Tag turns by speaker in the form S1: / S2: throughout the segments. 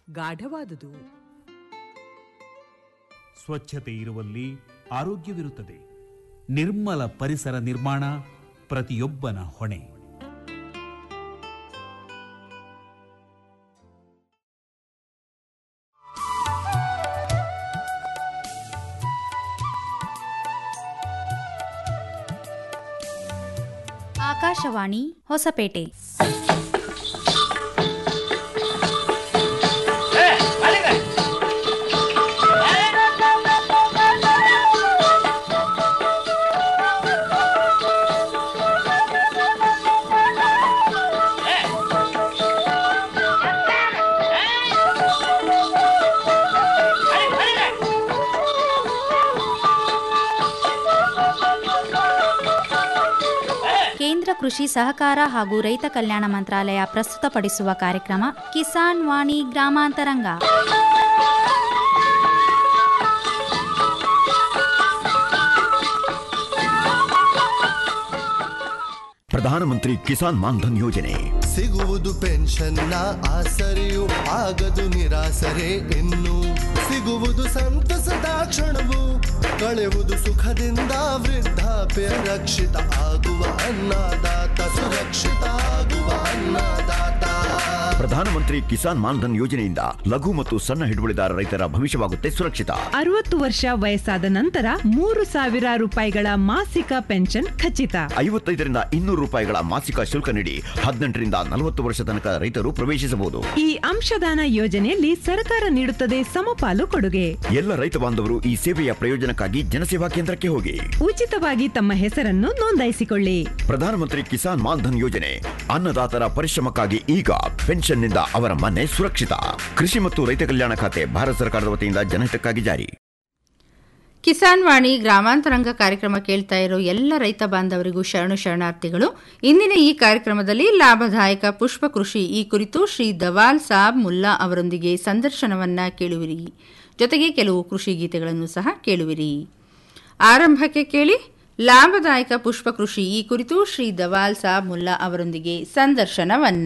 S1: ಗಾಢವಾದುದು
S2: ಸ್ವಚ್ಛತೆ ಇರುವಲ್ಲಿ ಆರೋಗ್ಯವಿರುತ್ತದೆ ನಿರ್ಮಲ ಪರಿಸರ ನಿರ್ಮಾಣ ಪ್ರತಿಯೊಬ್ಬನ ಹೊಣೆ
S3: ಆಕಾಶವಾಣಿ ಹೊಸಪೇಟೆ ಕೇಂದ್ರ ಕೃಷಿ ಸಹಕಾರ ಹಾಗೂ ರೈತ ಕಲ್ಯಾಣ ಮಂತ್ರಾಲಯ ಪ್ರಸ್ತುತಪಡಿಸುವ ಕಾರ್ಯಕ್ರಮ ಕಿಸಾನ್ ವಾಣಿ ಗ್ರಾಮಾಂತರಂಗ
S4: ಪ್ರಧಾನಮಂತ್ರಿ ಕಿಸಾನ್ ಮಾನ್ಧನ್ ಯೋಜನೆ
S5: ಸಿಗುವುದು ಪೆನ್ಷನ್ನ ಆಸರೆಯು ಆಗದು ನಿರಾಸರೆ ಇನ್ನು ಸಿಗುವುದು ಸಂತಸದ ಕ್ಷಣವು ಕಳೆಯುವುದು ಸುಖದಿಂದ ವೃದ್ಧಾಪ್ಯ ರಕ್ಷಿತ ಆಗುವ ಅನ್ನದಾತ ಸುರಕ್ಷಿತ ಆಗುವ ಅನ್ನದಾತ
S4: ಪ್ರಧಾನಮಂತ್ರಿ ಕಿಸಾನ್ ಮಾನ್ಧನ್ ಯೋಜನೆಯಿಂದ ಲಘು ಮತ್ತು ಸಣ್ಣ ಹಿಡುವಳಿದಾರ ರೈತರ ಭವಿಷ್ಯವಾಗುತ್ತೆ ಸುರಕ್ಷಿತ
S6: ಅರವತ್ತು ವರ್ಷ ವಯಸ್ಸಾದ ನಂತರ ಮೂರು ಸಾವಿರ ರೂಪಾಯಿಗಳ ಮಾಸಿಕ ಪೆನ್ಷನ್ ಖಚಿತ
S4: ಐವತ್ತೈದರಿಂದ ಇನ್ನೂರು ರೂಪಾಯಿಗಳ ಮಾಸಿಕ ಶುಲ್ಕ ನೀಡಿ ಹದಿನೆಂಟರಿಂದ ನಲವತ್ತು ವರ್ಷ ತನಕ ರೈತರು ಪ್ರವೇಶಿಸಬಹುದು
S6: ಈ ಅಂಶದಾನ ಯೋಜನೆಯಲ್ಲಿ ಸರ್ಕಾರ ನೀಡುತ್ತದೆ ಸಮಪಾಲು ಕೊಡುಗೆ
S4: ಎಲ್ಲ ರೈತ ಬಾಂಧವರು ಈ ಸೇವೆಯ ಪ್ರಯೋಜನಕ್ಕಾಗಿ ಜನಸೇವಾ ಕೇಂದ್ರಕ್ಕೆ ಹೋಗಿ
S6: ಉಚಿತವಾಗಿ ತಮ್ಮ ಹೆಸರನ್ನು ನೋಂದಾಯಿಸಿಕೊಳ್ಳಿ
S4: ಪ್ರಧಾನಮಂತ್ರಿ ಕಿಸಾನ್ ಮಾನ್ಧನ್ ಯೋಜನೆ ಅನ್ನದಾತರ ಪರಿಶ್ರಮಕ್ಕಾಗಿ ಈಗ ಪೆನ್ಷನ್ನಿಂದ ಅವರ ಮನೆ ಸುರಕ್ಷಿತ ಕೃಷಿ ಮತ್ತು ರೈತ ಕಲ್ಯಾಣ ಖಾತೆ ಭಾರತ ಸರ್ಕಾರದ ವತಿಯಿಂದ ಜನಹಿತಕ್ಕಾಗಿ ಜಾರಿ
S7: ಕಿಸಾನ್ ವಾಣಿ ಗ್ರಾಮಾಂತರಂಗ ಕಾರ್ಯಕ್ರಮ ಕೇಳ್ತಾ ಇರೋ ಎಲ್ಲ ರೈತ ಬಾಂಧವರಿಗೂ ಶರಣು ಶರಣಾರ್ಥಿಗಳು ಇಂದಿನ ಈ ಕಾರ್ಯಕ್ರಮದಲ್ಲಿ ಲಾಭದಾಯಕ ಪುಷ್ಪ ಕೃಷಿ ಈ ಕುರಿತು ಶ್ರೀ ದವಾಲ್ ಸಾಬ್ ಮುಲ್ಲಾ ಅವರೊಂದಿಗೆ ಸಂದರ್ಶನವನ್ನ ಕೇಳುವಿರಿ ಜೊತೆಗೆ ಕೆಲವು ಕೃಷಿ ಗೀತೆಗಳನ್ನು ಸಹ ಕೇಳುವಿರಿ ಆರಂಭಕ್ಕೆ ಕೇಳಿ ಲಾಭದಾಯಕ ಪುಷ್ಪ ಕೃಷಿ ಈ ಕುರಿತು ಶ್ರೀ ದವಾಲ್ ಸಾಬ್ ಮುಲ್ಲಾ ಅವರೊಂದಿಗೆ ಸಂದರ್ಶನವನ್ನ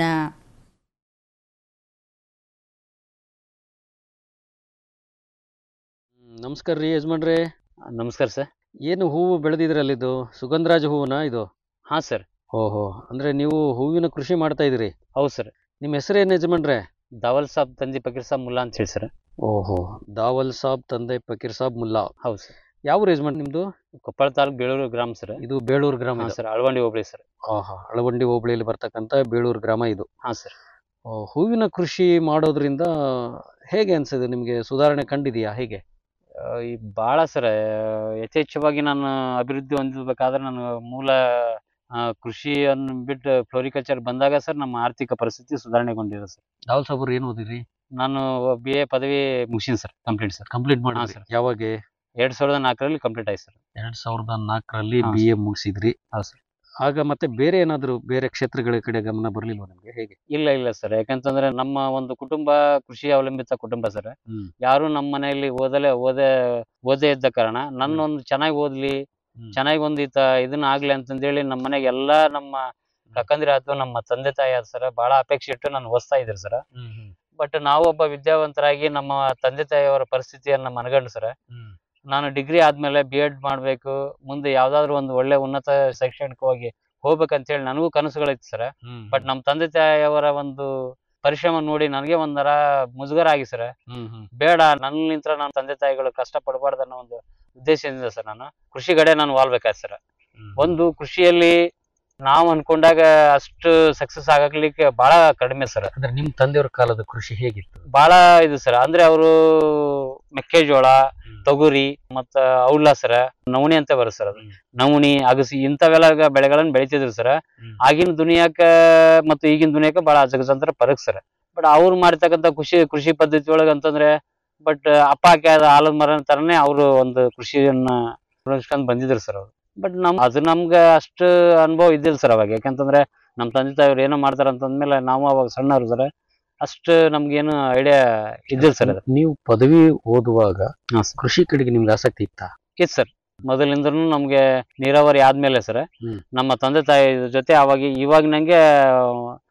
S8: ನಮಸ್ಕಾರ ರೀ ಯಜಮಾನ್ರೆ
S9: ನಮಸ್ಕಾರ ಸರ್
S8: ಏನು ಹೂವು ಬೆಳೆದಿದ್ರಲ್ಲ ಇದು ಸುಗಂಧರಾಜ ಹೂವನಾ ಇದು
S9: ಹಾಂ ಸರ್
S8: ಓಹೋ ಅಂದ್ರೆ ನೀವು ಹೂವಿನ ಕೃಷಿ ಮಾಡ್ತಾ ಇದ್ದೀರಿ
S9: ಹೌದು ಸರ್
S8: ನಿಮ್ಮ ಹೆಸರೇನು ಯಜಮಾನ್ರೆ
S9: ದಾವಲ್ ಸಾಬ್ ತಂದಿ ಫಕೀರ್ ಸಾಬ್ ಮುಲ್ಲಾ ಅಂತ ಹೇಳಿ ಸರ್
S8: ಓಹೋ ದಾವಲ್ ಸಾಬ್ ತಂದೆ ಫಕೀರ್ ಸಾಬ್ ಮುಲ್ಲಾ
S9: ಹೌದು ಸರ್
S8: ಯಾವ ಯಜಮಾನ್ ನಿಮ್ದು
S9: ಕೊಪ್ಪಳ ತಾಲೂಕು ಬೇಳೂರು ಗ್ರಾಮ ಸರ್
S8: ಇದು ಬೇಳೂರು ಗ್ರಾಮ
S9: ಹಾಂ
S8: ಇದು.
S9: ಸರ್ ಅಳವಂಡಿ ಹೋಬಳಿ ಸರ್
S8: ಆಹಾ ಅಳವಂಡಿ ಹೋಬಳಿಯಲ್ಲಿ ಬರ್ತಕ್ಕಂಥ ಬೇಳೂರು ಗ್ರಾಮ ಇದು
S9: ಹಾಂ ಸರ್
S8: ಓ, ಹೂವಿನ ಕೃಷಿ ಮಾಡೋದ್ರಿಂದ ಹೇಗೆ ಅನ್ಸಿದೆ ನಿಮಗೆ ಸುಧಾರಣೆ ಕಂಡಿದೆಯಾ ಹೇಗೆ
S9: ಆ, ಈ ಭಾಳ ಸರ್ ಯಥೇಚ್ಛವಾಗಿ ನಾನು ಅಭಿವೃದ್ಧಿ ಹೊಂದಬೇಕಾದ್ರೆ ನಾನು ಮೂಲ ಆ, ಕೃಷಿಯನ್ನು ಬಿಟ್ಟು ಫ್ಲೋರಿಕಲ್ಚರ್ ಬಂದಾಗ ಸರ್ ನಮ್ಮ ಆರ್ಥಿಕ ಪರಿಸ್ಥಿತಿ ಸುಧಾರಣೆಗೊಂಡಿದೆ ಸರ್
S8: ದಾವಲ್ ಸಾಬ್ರು ಏನು ಓದಿರಿ
S9: ನಾನು ಬಿ ಎ ಪದವಿ ಮುಗಿಸಿನಿ ಸರ್ ಕಂಪ್ಲೀಟ್ ಸರ್
S8: ಕಂಪ್ಲೀಟ್
S9: ಹಾಂ
S8: ಮಾಡಿ
S9: ಸರ್
S8: ಯಾವಾಗ
S9: ಎರಡ್ ಸಾವಿರದ ನಾಲ್ಕರಲ್ಲಿ ಕಂಪ್ಲೀಟ್ ಆಯ್ತು ಸರ್
S8: ಎರಡ್ ಸಾವಿರದ ನಾಲ್ಕರಲ್ಲಿ
S9: ಹಾ,
S8: ಬಿ ಎ ಮುಗಿಸಿದ್ರಿ
S9: ಹೌದು ಸರ್
S8: ಆಗ ಮತ್ತೆ ಬೇರೆ ಏನಾದ್ರು ಬೇರೆ ಕ್ಷೇತ್ರಗಳ ಕಡೆ ಗಮನ ಬರ್ಲಿಲ್ವಾ ನಿಮ್ಗೆ ಹೇಗೆ
S9: ಇಲ್ಲ ಇಲ್ಲ ಸರ್ ಯಾಕಂತಂದ್ರೆ ನಮ್ಮ ಒಂದು ಕುಟುಂಬ ಕೃಷಿ ಅವಲಂಬಿತ ಕುಟುಂಬ ಸರ್
S8: ಹ್ಮ್.
S9: ಯಾರು ನಮ್ಮ ಮನೆಯಲ್ಲಿ ಓದಲೇ ಓದೇ ಓದೇ ಇದ್ದ ಕಾರಣ ನನ್ನ ಒಂದು ಚೆನ್ನಾಗಿ ಓದ್ಲಿ
S8: ಹ್ಮ್.
S9: ಚೆನ್ನಾಗಿ ಒಂದು ಈತ ಇದನ್ನ ಆಗ್ಲಿ ಅಂತಂದೇಳಿ ನಮ್ಮ ಮನೆಗೆ ಎಲ್ಲಾ ನಮ್ಮ ಕಕ್ಕಂದಿರ ಆಯ್ತು ನಮ್ಮ ತಂದೆ ತಾಯಿ ಆಯ್ತು ಸರ್ ಬಹಳ ಅಪೇಕ್ಷೆ ಇಟ್ಟು ನಾನು ಓದಿಸ್ತಾ ಇದ್ರು ಸರ್ ಬಟ್ ನಾವೊಬ್ಬ ವಿದ್ಯಾವಂತರಾಗಿ ನಮ್ಮ ತಂದೆ ತಾಯಿಯವರ ಪರಿಸ್ಥಿತಿಯನ್ನ ಮನಗಂಡು ಸರ್ ನಾನು ಡಿಗ್ರಿ ಆದ್ಮೇಲೆ ಬಿ ಎಡ್ ಮಾಡ್ಬೇಕು ಮುಂದೆ ಯಾವ್ದಾದ್ರು ಒಂದು ಒಳ್ಳೆ ಉನ್ನತ ಶೈಕ್ಷಣಿಕವಾಗಿ ಹೋಗ್ಬೇಕಂತೇಳಿ ನನಗೂ ಕನಸುಗಳಿತ್ತು ಸರ್ ಬಟ್ ನಮ್ಮ ತಂದೆ ತಾಯಿಯವರ ಒಂದು ಪರಿಶ್ರಮ ನೋಡಿ ನನಗೆ ಒಂದರ ಮುಜುಗರ ಆಗಿ ಸರ್ ಬೇಡ ನನ್ನಿಂತ್ರ ನನ್ನ ತಂದೆ ತಾಯಿಗಳು ಕಷ್ಟ ಪಡಬಾರ್ದು ಅನ್ನೋ ಒಂದು ಉದ್ದೇಶದಿಂದ ಸರ್ ನಾನು ಕೃಷಿ ಕಡೆ ನಾನು ವಾಲ್ಬೇಕಾಯ್ತು ಸರ್ ಒಂದು ಕೃಷಿಯಲ್ಲಿ ನಾವು ಅನ್ಕೊಂಡಾಗ ಅಷ್ಟು ಸಕ್ಸಸ್ ಆಗಲಿಕ್ಕೆ ಬಹಳ ಕಡಿಮೆ ಸರ್
S8: ಅಂದ್ರೆ ನಿಮ್ ತಂದೆಯವ್ರ ಕಾಲದ ಕೃಷಿ ಹೇಗಿತ್ತು
S9: ಬಹಳ ಇದು ಸರ್ ಅಂದ್ರೆ ಅವರು ಮೆಕ್ಕೆಜೋಳ ತೊಗರಿ ಮತ್ತ ಔಲ ಸರ ನವಣಿ ಅಂತ ಬರುತ್ತೆ ಸರ್ ಅದು ನವಣಿ ಅಗಸಿ ಇಂಥವೆಲ್ಲ ಬೆಳೆಗಳನ್ನ ಬೆಳಿತಿದ್ರು ಸರ್ ಆಗಿನ ದುನಿಯಾಕ ಮತ್ತು ಈಗಿನ ದುನಿಯಾಕ ಬಹಳ ಅಜಗಜಾಂತರ ಪರಕ್ ಸರ್ ಬಟ್ ಅವ್ರು ಮಾಡ್ತಕ್ಕಂಥ ಕೃಷಿ ಕೃಷಿ ಪದ್ಧತಿ ಒಳಗ ಅಂತಂದ್ರೆ ಬಟ್ ಅಪ್ಪ ಹಾಕಿದ ಆಲದ ಮರ ತರನೇ ಅವರು ಒಂದು ಕೃಷಿಯನ್ನ ಅಳವಡಿಸ್ಕೊಂಡ್ ಬಂದಿದ್ರು ಸರ್ ಅವ್ರು ಬಟ್ ನಮ್ ಅದು ನಮ್ಗೆ ಅಷ್ಟು ಅನುಭವ ಇದ್ದಿಲ್ಲ ಸರ್ ಅವಾಗ ಯಾಕಂತಂದ್ರೆ ನಮ್ಮ ತಂದೆ ತಾಯಿಯವ್ರು ಏನೋ ಮಾಡ್ತಾರ ಅಂತಂದ್ಮೇಲೆ ನಾವು ಅವಾಗ ಸಣ್ಣವ್ರು ಸರ್ ಅಷ್ಟು ನಮ್ಗೇನು ಐಡಿಯಾ ಇದ್ದಿಲ್ಲ ಸರ್ ಅದು
S8: ನೀವು ಪದವಿ ಓದುವಾಗ
S9: ಹಾಂ ಸರ್
S8: ಕೃಷಿ ಕಡೆಗೆ ನಿಮ್ಗೆ ಆಸಕ್ತಿ ಇತ್ತಾ
S9: ಇತ್ತು ಸರ್ ಮೊದಲಿಂದನೂ ನಮ್ಗೆ ನೀರಾವರಿ ಆದ್ಮೇಲೆ ಸರ್
S8: ಹ್ಮ್.
S9: ನಮ್ಮ ತಂದೆ ತಾಯಿ ಜೊತೆ ಅವಾಗ ಇವಾಗ ನಂಗೆ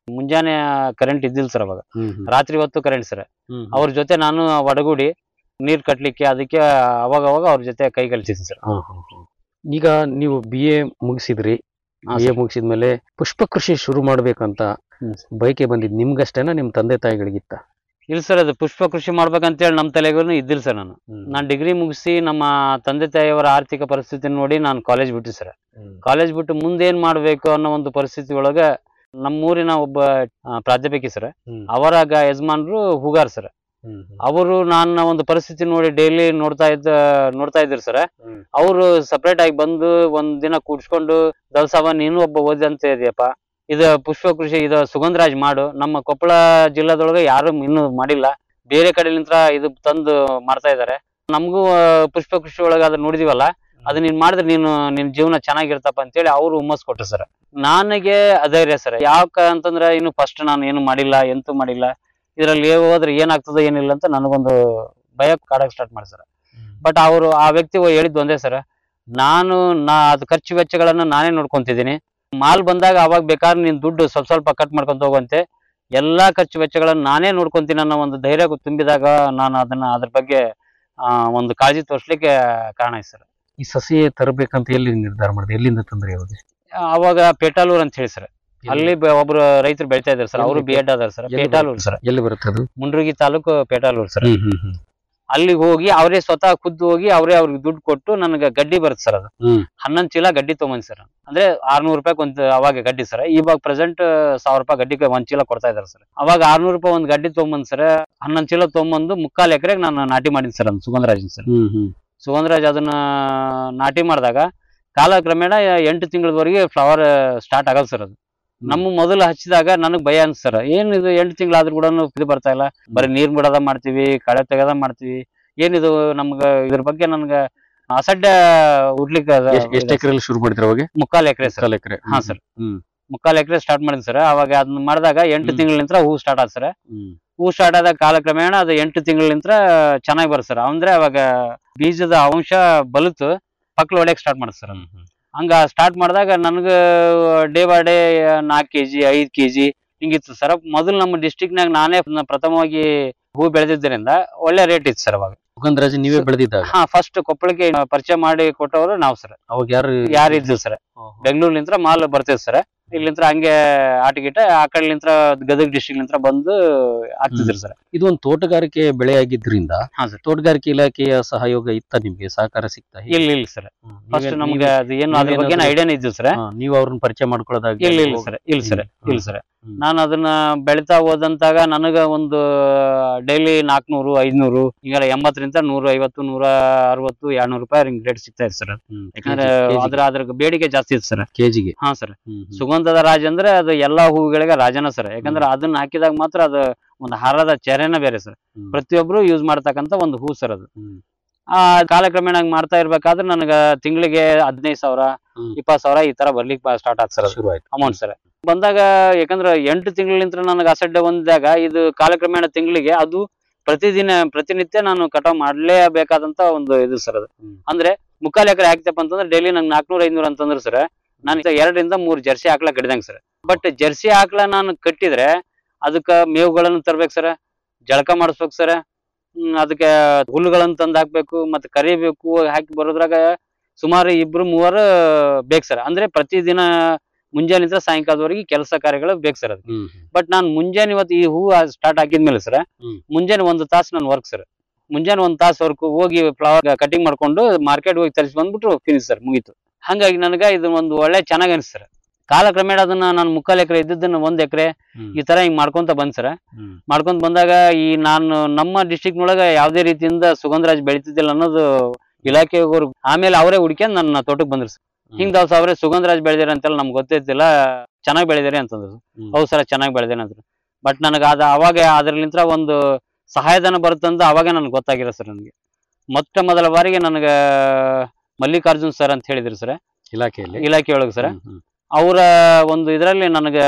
S9: ಮುಂಜಾನೆ ಕರೆಂಟ್ ಇದ್ದಿಲ್ಲ ಸರ್ ಅವಾಗ
S8: ಹ್ಮ್ ಹ್ಮ್.
S9: ರಾತ್ರಿ ಹೊತ್ತು ಕರೆಂಟ್ ಸರ್
S8: ಹ್ಮ್ ಹ್ಮ್.
S9: ಅವ್ರ ಜೊತೆ ನಾನು ಒಡಗೂಡಿ ನೀರ್ ಕಟ್ಲಿಕ್ಕೆ ಅದಕ್ಕೆ ಅವಾಗ ಅವಾಗ ಅವ್ರ ಜೊತೆ ಕೈ ಕಲಿಸಿದ್ದೆ ಸರ್
S8: ಹಾ, ಹಾ, ಹಾ. ಈಗ ನೀವು ಬಿ ಎ ಮುಗಿಸಿದ್ರಿ
S9: ಹಾ,
S8: ಬಿ ಎ
S9: ಸರ್.
S8: ಮುಗಿಸಿದ್ಮೇಲೆ ಪುಷ್ಪ ಕೃಷಿ ಶುರು ಮಾಡ್ಬೇಕಂತ ಬಯಕೆ ಬಂದಿದ್ ನಿಮ್ಗಷ್ಟೇನಾ ನಿಮ್ ತಂದೆ ತಾಯಿಗಳಿಗಿತ್ತ
S9: ಇಲ್ಲ ಸರ್ ಅದು ಪುಷ್ಪ ಕೃಷಿ ಮಾಡ್ಬೇಕಂತೇಳಿ ನಮ್ಮ ತಲೆಗೂ ಇದ್ದಿಲ್ಲ ಸರ್ ನಾನು ನಾನು ಡಿಗ್ರಿ ಮುಗಿಸಿ ನಮ್ಮ ತಂದೆ ತಾಯಿಯವರ ಆರ್ಥಿಕ ಪರಿಸ್ಥಿತಿ ನೋಡಿ ನಾನು ಕಾಲೇಜ್ ಬಿಟ್ಟು ಸರ್ ಕಾಲೇಜ್ ಬಿಟ್ಟು ಮುಂದೇನ್ ಮಾಡ್ಬೇಕು ಅನ್ನೋ ಒಂದು ಪರಿಸ್ಥಿತಿ ಒಳಗ ನಮ್ಮೂರಿನ ಒಬ್ಬ ಆ, ಪ್ರಾಧ್ಯಾಪಕಿ ಸರ್ ಅವರ ಗ- ಯಜಮಾನ್ರು ಹೂಗಾರ್ ಸರ್ ಅವರು ನನ್ನ ಒಂದು ಪರಿಸ್ಥಿತಿ ನೋಡಿ ಡೈಲಿ ನೋಡ್ತಾ ಇದ್ದ ನೋಡ್ತಾ ಇದ್ರು ಸರ್
S8: ಹ್ಮ್.
S9: ಅವರು ಸಪ್ರೇಟ್ ಆಗಿ ಬಂದು ಒಂದ್ ದಿನ ಕೂಡ್ಸ್ಕೊಂಡು ದಲ್ಸಾವ ನೀನು ಒಬ್ಬ ಓದಿ ಅಂತ ಇದೆಯಪ್ಪ ಇದು ಪುಷ್ಪ ಕೃಷಿ ಇದು ಸುಗಂಧರಾಜ್ ಮಾಡು ನಮ್ಮ ಕೊಪ್ಪಳ ಜಿಲ್ಲಾದೊಳಗೆ ಯಾರು ಇನ್ನೂ ಮಾಡಿಲ್ಲ ಬೇರೆ ಕಡೆಲಿಂತ್ರ ಇದು ತಂದು ಮಾಡ್ತಾ ಇದ್ದಾರೆ ನಮಗೂ ಪುಷ್ಪ ಕೃಷಿ ಒಳಗೆ ಅದನ್ನ ನೋಡಿದಿವಲ್ಲ ಅದು ನೀನ್ ಮಾಡಿದ್ರೆ ನೀನು ನಿನ್ ಜೀವನ ಚೆನ್ನಾಗಿರ್ತಪ್ಪ ಅಂತೇಳಿ ಅವ್ರು ಹುಮ್ಮಸ್ ಕೊಟ್ರು ಸರ್ ನನಗೆ ಅಧೈರ್ಯ ಸರ್ ಯಾಕ ಅಂತಂದ್ರೆ ಇನ್ನು ಫಸ್ಟ್ ನಾನು ಏನು ಮಾಡಿಲ್ಲ ಎಂತೂ ಮಾಡಿಲ್ಲ ಇದರಲ್ಲಿ ಹೋದ್ರೆ ಏನಾಗ್ತದೆ ಏನಿಲ್ಲ ಅಂತ ನನಗೊಂದು ಭಯ ಕಾಡಕ್ ಸ್ಟಾರ್ಟ್ ಮಾಡಿ ಸರ್ ಬಟ್ ಅವರು ಆ ವ್ಯಕ್ತಿ ಹೇಳಿದ್ದು ಒಂದೇ ಸರ್ ನಾನು ನಾ ಅದು ಖರ್ಚು ವೆಚ್ಚಗಳನ್ನ ನಾನೇ ನೋಡ್ಕೊಂತಿದ್ದೀನಿ ಮಾಲ್ ಬಂದಾಗ ಅವಾಗ ಬೇಕಾದ್ರೆ ನೀನ್ ದುಡ್ಡು ಸ್ವಲ್ಪ ಸ್ವಲ್ಪ ಕಟ್ ಮಾಡ್ಕೊಂತ ಹೋಗುವಂತೆ ಎಲ್ಲಾ ಖರ್ಚು ವೆಚ್ಚಗಳನ್ನ ನಾನೇ ನೋಡ್ಕೊಂತೀನಿ ಅನ್ನೋ ಒಂದು ಧೈರ್ಯ ತುಂಬಿದಾಗ ನಾನು ಅದನ್ನ ಅದ್ರ ಬಗ್ಗೆ ಆ, ಒಂದು ಕಾಳಜಿ ತೋರಿಸ್ಲಿಕ್ಕೆ ಕಾರಣ ಆಯ್ತು ಸರ್
S8: ಈ ಸಸಿ ತರಬೇಕಂತ ಎಲ್ಲಿ ನಿರ್ಧಾರ ಮಾಡಿದೆ ಎಲ್ಲಿಂದ ತಂದ್ರಿ ಅವಾಗ
S9: ಅವಾಗ ಪೇಟಾಲೂರ್ ಅಂತ ಹೇಳಿ ಸರ್ ಅಲ್ಲಿ ಬ- ಒಬ್ರು ರೈತರು ಬೆಳಿತಾ ಇದ್ದಾರೆ ಸರ್ ಅವರು ಬಿ ಎಡ್ ಅದಾರ ಸರ್
S8: ಎಲ್ಲಿ
S9: ಪೇಟಾಲೂರ್ ಸರ್
S8: ಎಲ್ಲಿ ಬರುತ್ತೆ ಅದು
S9: ಮುಂಡ್ರಗಿ ತಾಲೂಕು ಪೇಟಾಲೂರ್ ಸರ್
S8: ಹ್ಮ್ ಹ್ಮ್ ಹ್ಮ್
S9: ಅಲ್ಲಿಗೆ ಹೋಗಿ ಅವರೇ ಸ್ವತಃ ಖುದ್ದು ಹೋಗಿ ಅವರೇ ಅವ್ರಿಗೆ ದುಡ್ಡು ಕೊಟ್ಟು ನನಗೆ ಗಡ್ಡಿ ಬರುತ್ತೆ ಸರ್ ಅದು
S8: ಹ್ಮ್.
S9: ಹನ್ನೊಂದು ಚೀಲ ಗಡ್ಡಿ ತೊಗೊಂಬಂದ್ ಸರ್ ಅಂದ್ರೆ ಆರ್ನೂರು ರೂಪಾಯಿ ಒಂದು ಅವಾಗ ಗಡ್ಡಿ ಸರ್ ಇವಾಗ ಪ್ರೆಸೆಂಟ್ ಸಾವಿರ ರೂಪಾಯಿ ಗಡ್ಡಿಗೆ ಒಂದ್ ಚೀಲ ಕೊಡ್ತಾ ಇದಾರೆ ಸರ್ ಅವಾಗ ಆರ್ನೂರು ರೂಪಾಯಿ ಒಂದ್ ಗಡ್ಡಿ ತೊಗೊಂಬಂದ್ ಸರ್ ಹನ್ನೊಂದು ಚೀಲ ತೊಗೊಂಬಂದು ಮುಕ್ಕಾಲ್ ಎಕರೆಗೆ ನಾನು ನಾಟಿ ಮಾಡಿದ್ದೀನಿ ಸರ್ ಅದು ಸುಗಂಧರಾಜನ್ ಸರ್
S8: ಹ್ಮ್ ಹ್ಮ್
S9: ಸುಗಂಧರಾಜ್ ಅದನ್ನ ನಾಟಿ ಮಾಡಿದಾಗ ಕಾಲಕ್ರಮೇಣ ಎಂಟು ತಿಂಗಳವರೆಗೆ ಫ್ಲವರ್ ಸ್ಟಾರ್ಟ್ ಆಗಲ್ಲ ಸರ್ ಅದು ನಮ್ಮ ಮೊದಲು ಹಚ್ಚಿದಾಗ ನನಗ್ ಭಯ ಅನ್ಸ್ ಸರ್ ಏನ್ ಇದು ಎಂಟು ತಿಂಗಳಾದ್ರೂ ಕೂಡ ಇದು ಬರ್ತಾ ಇಲ್ಲ ಬರೀ ನೀರ್ ಬಿಡೋದ ಮಾಡ್ತೀವಿ ಕಳೆ ತೆಗದ ಮಾಡ್ತೀವಿ ಏನಿದು ನಮ್ಗ ಇದ್ರ ಬಗ್ಗೆ ನನ್ಗ ಅಸಡ್ಡ ಉಡ್ಲಿಕ್ಕೆ ಅದ-
S8: ಎಷ್ಟು ಎಕರೆಲ್ಲಿ ಶುರು ಮಾಡಿದ್ರಿ ಅವಾಗ
S9: ಮುಕ್ಕಾಲ್ ಎಕರೆ ಸರ್
S8: ಕಾಲ್ ಎಕರೆ
S9: ಹಾ ಸರ್
S8: ಹ್ಮ್
S9: ಮುಕ್ಕಾಲ್ ಎಕರೆ ಸ್ಟಾರ್ಟ್ ಮಾಡಿದ್ ಸರ್ ಅವಾಗ ಅದನ್ನ ಮಾಡಿದಾಗ ಎಂಟು
S8: ಹ್ಮ್.
S9: ತಿಂಗಳಿಂದ ಹೂ ಸ್ಟಾರ್ಟ್ ಆದ್ ಸರ್
S8: ಹ್ಮ್
S9: ಹೂ ಸ್ಟಾರ್ಟ್ ಆದಾಗ ಕಾಲಕ್ರಮೇಣ ಅದು ಎಂಟು ತಿಂಗಳಿಂದ ಚೆನ್ನಾಗಿ ಬರುತ್ತೆ ಸರ್ ಅಂದ್ರೆ ಅವಾಗ ಬೀಜದ ಅಂಶ ಬಲಿತು ಪಕ್ಲು ಹೊಡ್ಯಕ್ ಸ್ಟಾರ್ಟ್ ಮಾಡುತ್ತೆ ಸರ್ ಅದು. ಹಂಗ ಸ್ಟಾರ್ಟ್ ಮಾಡಿದಾಗ ನನಗ ಡೇ ಬೈ ಡೇ ನಾಲ್ಕು ಕೆಜಿ ಐದ್ ಕೆಜಿ ಹಿಂಗಿತ್ತು ಸರ್ ಮೊದಲು ನಮ್ಮ ಡಿಸ್ಟಿಕ್ನಾಗ ನಾನೇ ಪ್ರಥಮವಾಗಿ ಹೂ ಬೆಳೆದಿದ್ದರಿಂದ ಒಳ್ಳೆ ರೇಟ್ ಇತ್ತು ಸರ್ ಅವಾಗ
S8: ಸುಗಂಧರಾಜ್ ನೀವೇ ಬೆಳೆದಿದ್ದಾಗ
S9: ಹಾ ಫಸ್ಟ್ ಕೊಪ್ಪಳಕ್ಕೆ ಪರಿಚಯ ಮಾಡಿ ಕೊಟ್ಟವರು ನಾವು ಸರ್
S8: ಅವಾಗ ಯಾರು
S9: ಯಾರು ಇದ್ದಿಲ್ಲ ಸರ್ ಬೆಂಗಳೂರ್ಲಿಂತ್ರ ಮಾಲ್ ಬರ್ತೇವೆ ಸರ್ ಇಲ್ಲಿಂತ್ರ ಹಂಗೆ ಆಟಗಿಟ ಆ ಕಡೆಲಿಂತ್ರ ಗದಗ ಡಿಸ್ಟಿಕ್ ನಿಂತ್ರ ಬಂದು ಆಗ್ತಿದ್ರು ಸರ್
S8: ಇದು ಒಂದು ತೋಟಗಾರಿಕೆ ಬೆಳೆಯಾಗಿದ್ರಿಂದ
S9: ಹಾ ಸರ್
S8: ತೋಟಗಾರಿಕೆ ಇಲಾಖೆಯ ಸಹಯೋಗ ಇತ್ತ ನಿಮ್ಗೆ ಸಹಕಾರ ಸಿಗ್ತಾ ಹೇಗೆ?
S9: ಇಲ್ಲ ಇಲ್ಲ ಸರ್
S8: ಹ್ಮ್.
S9: ಫಸ್ಟ್
S8: ನೀವೇ-
S9: ನಮ್ಗೆ ಅದು ಏನು ಅದ್ರ ಬಗ್ಗೆ
S8: ನೀವೇನಾದ್ರೂ-
S9: ಐಡಿಯಾನೇ ಇದ್ದು ಸರ್
S8: ಹಾ, ನೀವು ಅವ್ರನ್ನ ಪರಿಚಯ ಮಾಡ್ಕೊಳ್ಳೋದಾಗ
S9: ಇಲ್ಲ ಇಲ್ಲ ಸರ್ ಇಲ್ಲ ಸರ್
S8: ಹ್ಮ್.
S9: ಇಲ್ಲ ಸರ್
S8: ಹ್ಮ್.
S9: ನಾನು ಅದನ್ನ ಬೆಳಿತಾ ಹೋದಂತಾಗ ನನಗ ಒಂದು ಡೈಲಿ ನಾಲ್ಕನೂರು ಐದ್ನೂರು ಹಿಂಗೆಲ್ಲ ಎಂಬತ್ತರಿಂದ ನೂರ ಐವತ್ತು ನೂರ ಅರವತ್ತು ಎರಡ್ನೂರು ರೂಪಾಯಿ ಹಿಂಗ್ ರೇಟ್ ಸಿಗ್ತಾ ಇದೆ ಸರ್
S8: ಹ್ಮ್.
S9: ಯಾಕಂದ್ರೆ
S8: ಕೆಜಿಗೆ-
S9: ಅದ್ರ ಅದ್ರ ಬೇಡಿಕೆ ಜಾಸ್ತಿ ಇದೆ ಸರ್
S8: ಕೆಜಿಗೆ
S9: ಹಾ ಸರ್
S8: ಹ್ಮ್, ಹ್ಮ್.
S9: ಸುಗಂಧದ ರಾಜ ಅಂದ್ರೆ ಅದು ಎಲ್ಲಾ ಹೂವುಗಳಿಗೆ ರಾಜನ ಸರ್ ಯಾಕಂದ್ರೆ ಅದನ್ನ ಹಾಕಿದಾಗ ಮಾತ್ರ ಅದು ಒಂದು ಹಾರದ ಚೆರೆನ ಬೇರೆ ಸರ್
S8: ಹ್ಮ್.
S9: ಪ್ರತಿಯೊಬ್ರು ಯೂಸ್ ಮಾಡ್ತಕ್ಕಂತ ಒಂದು ಹೂ ಸರ್ ಅದು
S8: ಹ್ಮ್.
S9: ಆ ಕಾಲಕ್ರಮೇಣ ಹಂಗ್ ಮಾಡ್ತಾ ಇರ್ಬೇಕಾದ್ರೆ ನನಗ ತಿಂಗಳಿಗೆ ಹದಿನೈದು ಸಾವಿರ
S8: ಹ್ಮ್.
S9: ಇಪ್ಪತ್ತು ಸಾವಿರ ಈ ತರ ಬರ್ಲಿಕ್ಕೆ ಸ್ಟಾರ್ಟ್ ಆತ್ ಸರ್
S8: ಶುರು ಆಯ್ತು
S9: ಅಮೌಂಟ್ ಸರ್ ಬಂದಾಗ ಯಾಕಂದ್ರೆ ಎಂಟು ತಿಂಗಳಿಂದ ನನಗೆ ಅಸಡ್ಡೆ ಹೊಂದಿದಾಗ ಇದು ಕಾಲಕ್ರಮೇಣ ತಿಂಗಳಿಗೆ ಅದು ಪ್ರತಿದಿನ ಪ್ರತಿನಿತ್ಯ ನಾನು ಕಟಾವ್ ಮಾಡ್ಲೇಬೇಕಾದಂತ ಒಂದು ಇದು ಸರ್ ಅದು
S8: ಹ್ಮ್.
S9: ಅಂದ್ರೆ ಮುಕ್ಕಾಲ್ ಎಕರೆ ಹಾಕ್ತಪ್ಪ ಅಂತಂದ್ರೆ ಡೈಲಿ ನಂಗೆ ನಾಲ್ಕನೂರ ಐನೂರ ಅಂತಂದ್ರೆ ಸರ್ ನಾನು ಈಗ ಎರಡರಿಂದ ಮೂರು ಜರ್ಸಿ ಹಾಕ್ಲ ಕಟ್ಟಿದಂಗೆ ಸರ್ ಬಟ್ ಜರ್ಸಿ ಹಾಕ್ಲ ನಾನು ಕಟ್ಟಿದ್ರೆ ಅದಕ್ಕ ಮೇವುಗಳನ್ನು ತರ್ಬೇಕು ಸರ್ ಜಳಕ ಮಾಡಿಸ್ಬೇಕು ಸರ್ ಅದಕ್ಕೆ ಹುಲ್ಲುಗಳನ್ನು ತಂದು ಹಾಕ್ಬೇಕು ಮತ್ತೆ ಕರಿಬೇಕು ಹಾಕಿ ಬರೋದ್ರಾಗ ಸುಮಾರು ಇಬ್ರು ಮೂವರು ಬೇಕು ಸರ್ ಅಂದ್ರೆ ಪ್ರತಿದಿನ ಮುಂಜಾನಿಂದ ಸಾಯಂಕಾಲದವರೆಗೆ ಕೆಲಸ ಕಾರ್ಯಗಳು ಬೇಕು ಸರ್ ಅದು
S8: ಹ್ಮ್
S9: ಬಟ್ ನಾನು ಮುಂಜಾನೆ ಇವತ್ತು ಈ ಹೂ ಸ್ಟಾರ್ಟ್ ಹಾಕಿದ್ಮೇಲೆ ಸರ್
S8: ಹ್ಮ್.
S9: ಮುಂಜಾನೆ ಒಂದು ತಾಸು ನನ್ನ ವರ್ಕ್ ಸರ್ ಮುಂಜಾನೆ ಒಂದು ತಾಸು ವರ್ಕ್ ಹೋಗಿ ಫ್ಲವರ್ ಕಟಿಂಗ್ ಮಾಡ್ಕೊಂಡು ಮಾರ್ಕೆಟ್ ಹೋಗಿ ತರಿಸಿ ಬಂದ್ಬಿಟ್ರು ಫಿನಿಶ್ ಸರ್ ಮುಗೀತು ಹಂಗಾಗಿ ನನಗೆ ಇದು ಒಂದು ಒಳ್ಳೆ ಚೆನ್ನಾಗಿ ಅನಿಸ್ತು ಸರ್ ಕಾಲಕ್ರಮೇಣ ಅದನ್ನ ನಾನು ಮುಕ್ಕಾಲ್ ಎಕರೆ ಇದ್ದದನ್ನ ಒಂದ್ ಎಕರೆ
S8: ಹ್ಮ್.
S9: ಈ ತರ ಹಿಂಗ್ ಮಾಡ್ಕೊಂತ ಬಂದ್ ಸರ್
S8: ಹ್ಮ್.
S9: ಮಾಡ್ಕೊಂತ ಬಂದಾಗ ಈ ನಾನು ನಮ್ಮ ಡಿಸ್ಟಿಕ್ ನೊಳಗ ಯಾವ್ದೇ ರೀತಿಯಿಂದ ಸುಗಂಧರಾಜ್ ಬೆಳಿತಿದ್ದಿಲ್ಲ ಅನ್ನೋದು ಇಲಾಖೆಯವರು ಆಮೇಲೆ ಅವರೇ ಹುಡ್ಕ್ಯಂಡ್ ನನ್ನ ತೋಟಕ್ಕೆ ಬಂದ್ರು ಸರ್ ಹಿಂಗ್ ದವಸ ಅವರೇ ಸುಗಂಧರಾಜ್ ಬೆಳೆದಿರ ಅಂತೆಲ್ಲ ನಮ್ಗೆ ಗೊತ್ತಿರ್ತಿಲ್ಲ ಚೆನ್ನಾಗಿ ಬೆಳೆದಿರಿ ಅಂತಂದ್ರು
S8: ಹ್ಮ್.
S9: ಹೌದು ಸರ್ ಚೆನ್ನಾಗಿ ಬೆಳೆದೇನೆ ಅಂದ್ರು ಬಟ್ ನನಗೆ ಅದ ಅವಾಗ ಅದ್ರಲಿಂತ್ರ ಒಂದು ಸಹಾಯಧನ ಬರುತ್ತಂತ ಅವಾಗ ನನಗೆ ಗೊತ್ತಾಗಿರೋ ಸರ್ ನನಗೆ ಮೊಟ್ಟ ಮೊದಲ ಬಾರಿಗೆ ನನಗೆ ಮಲ್ಲಿಕಾರ್ಜುನ್ ಸರ್ ಅಂತ ಹೇಳಿದ್ರು ಸರ್
S8: ಇಲಾಖೆಯಲ್ಲಿ
S9: ಇಲಾಖೆ ಒಳಗೆ ಸರ್
S8: ಹ್ಮ್, ಹ್ಮ್.
S9: ಅವರ ಒಂದು ಇದರಲ್ಲಿ ನನಗೆ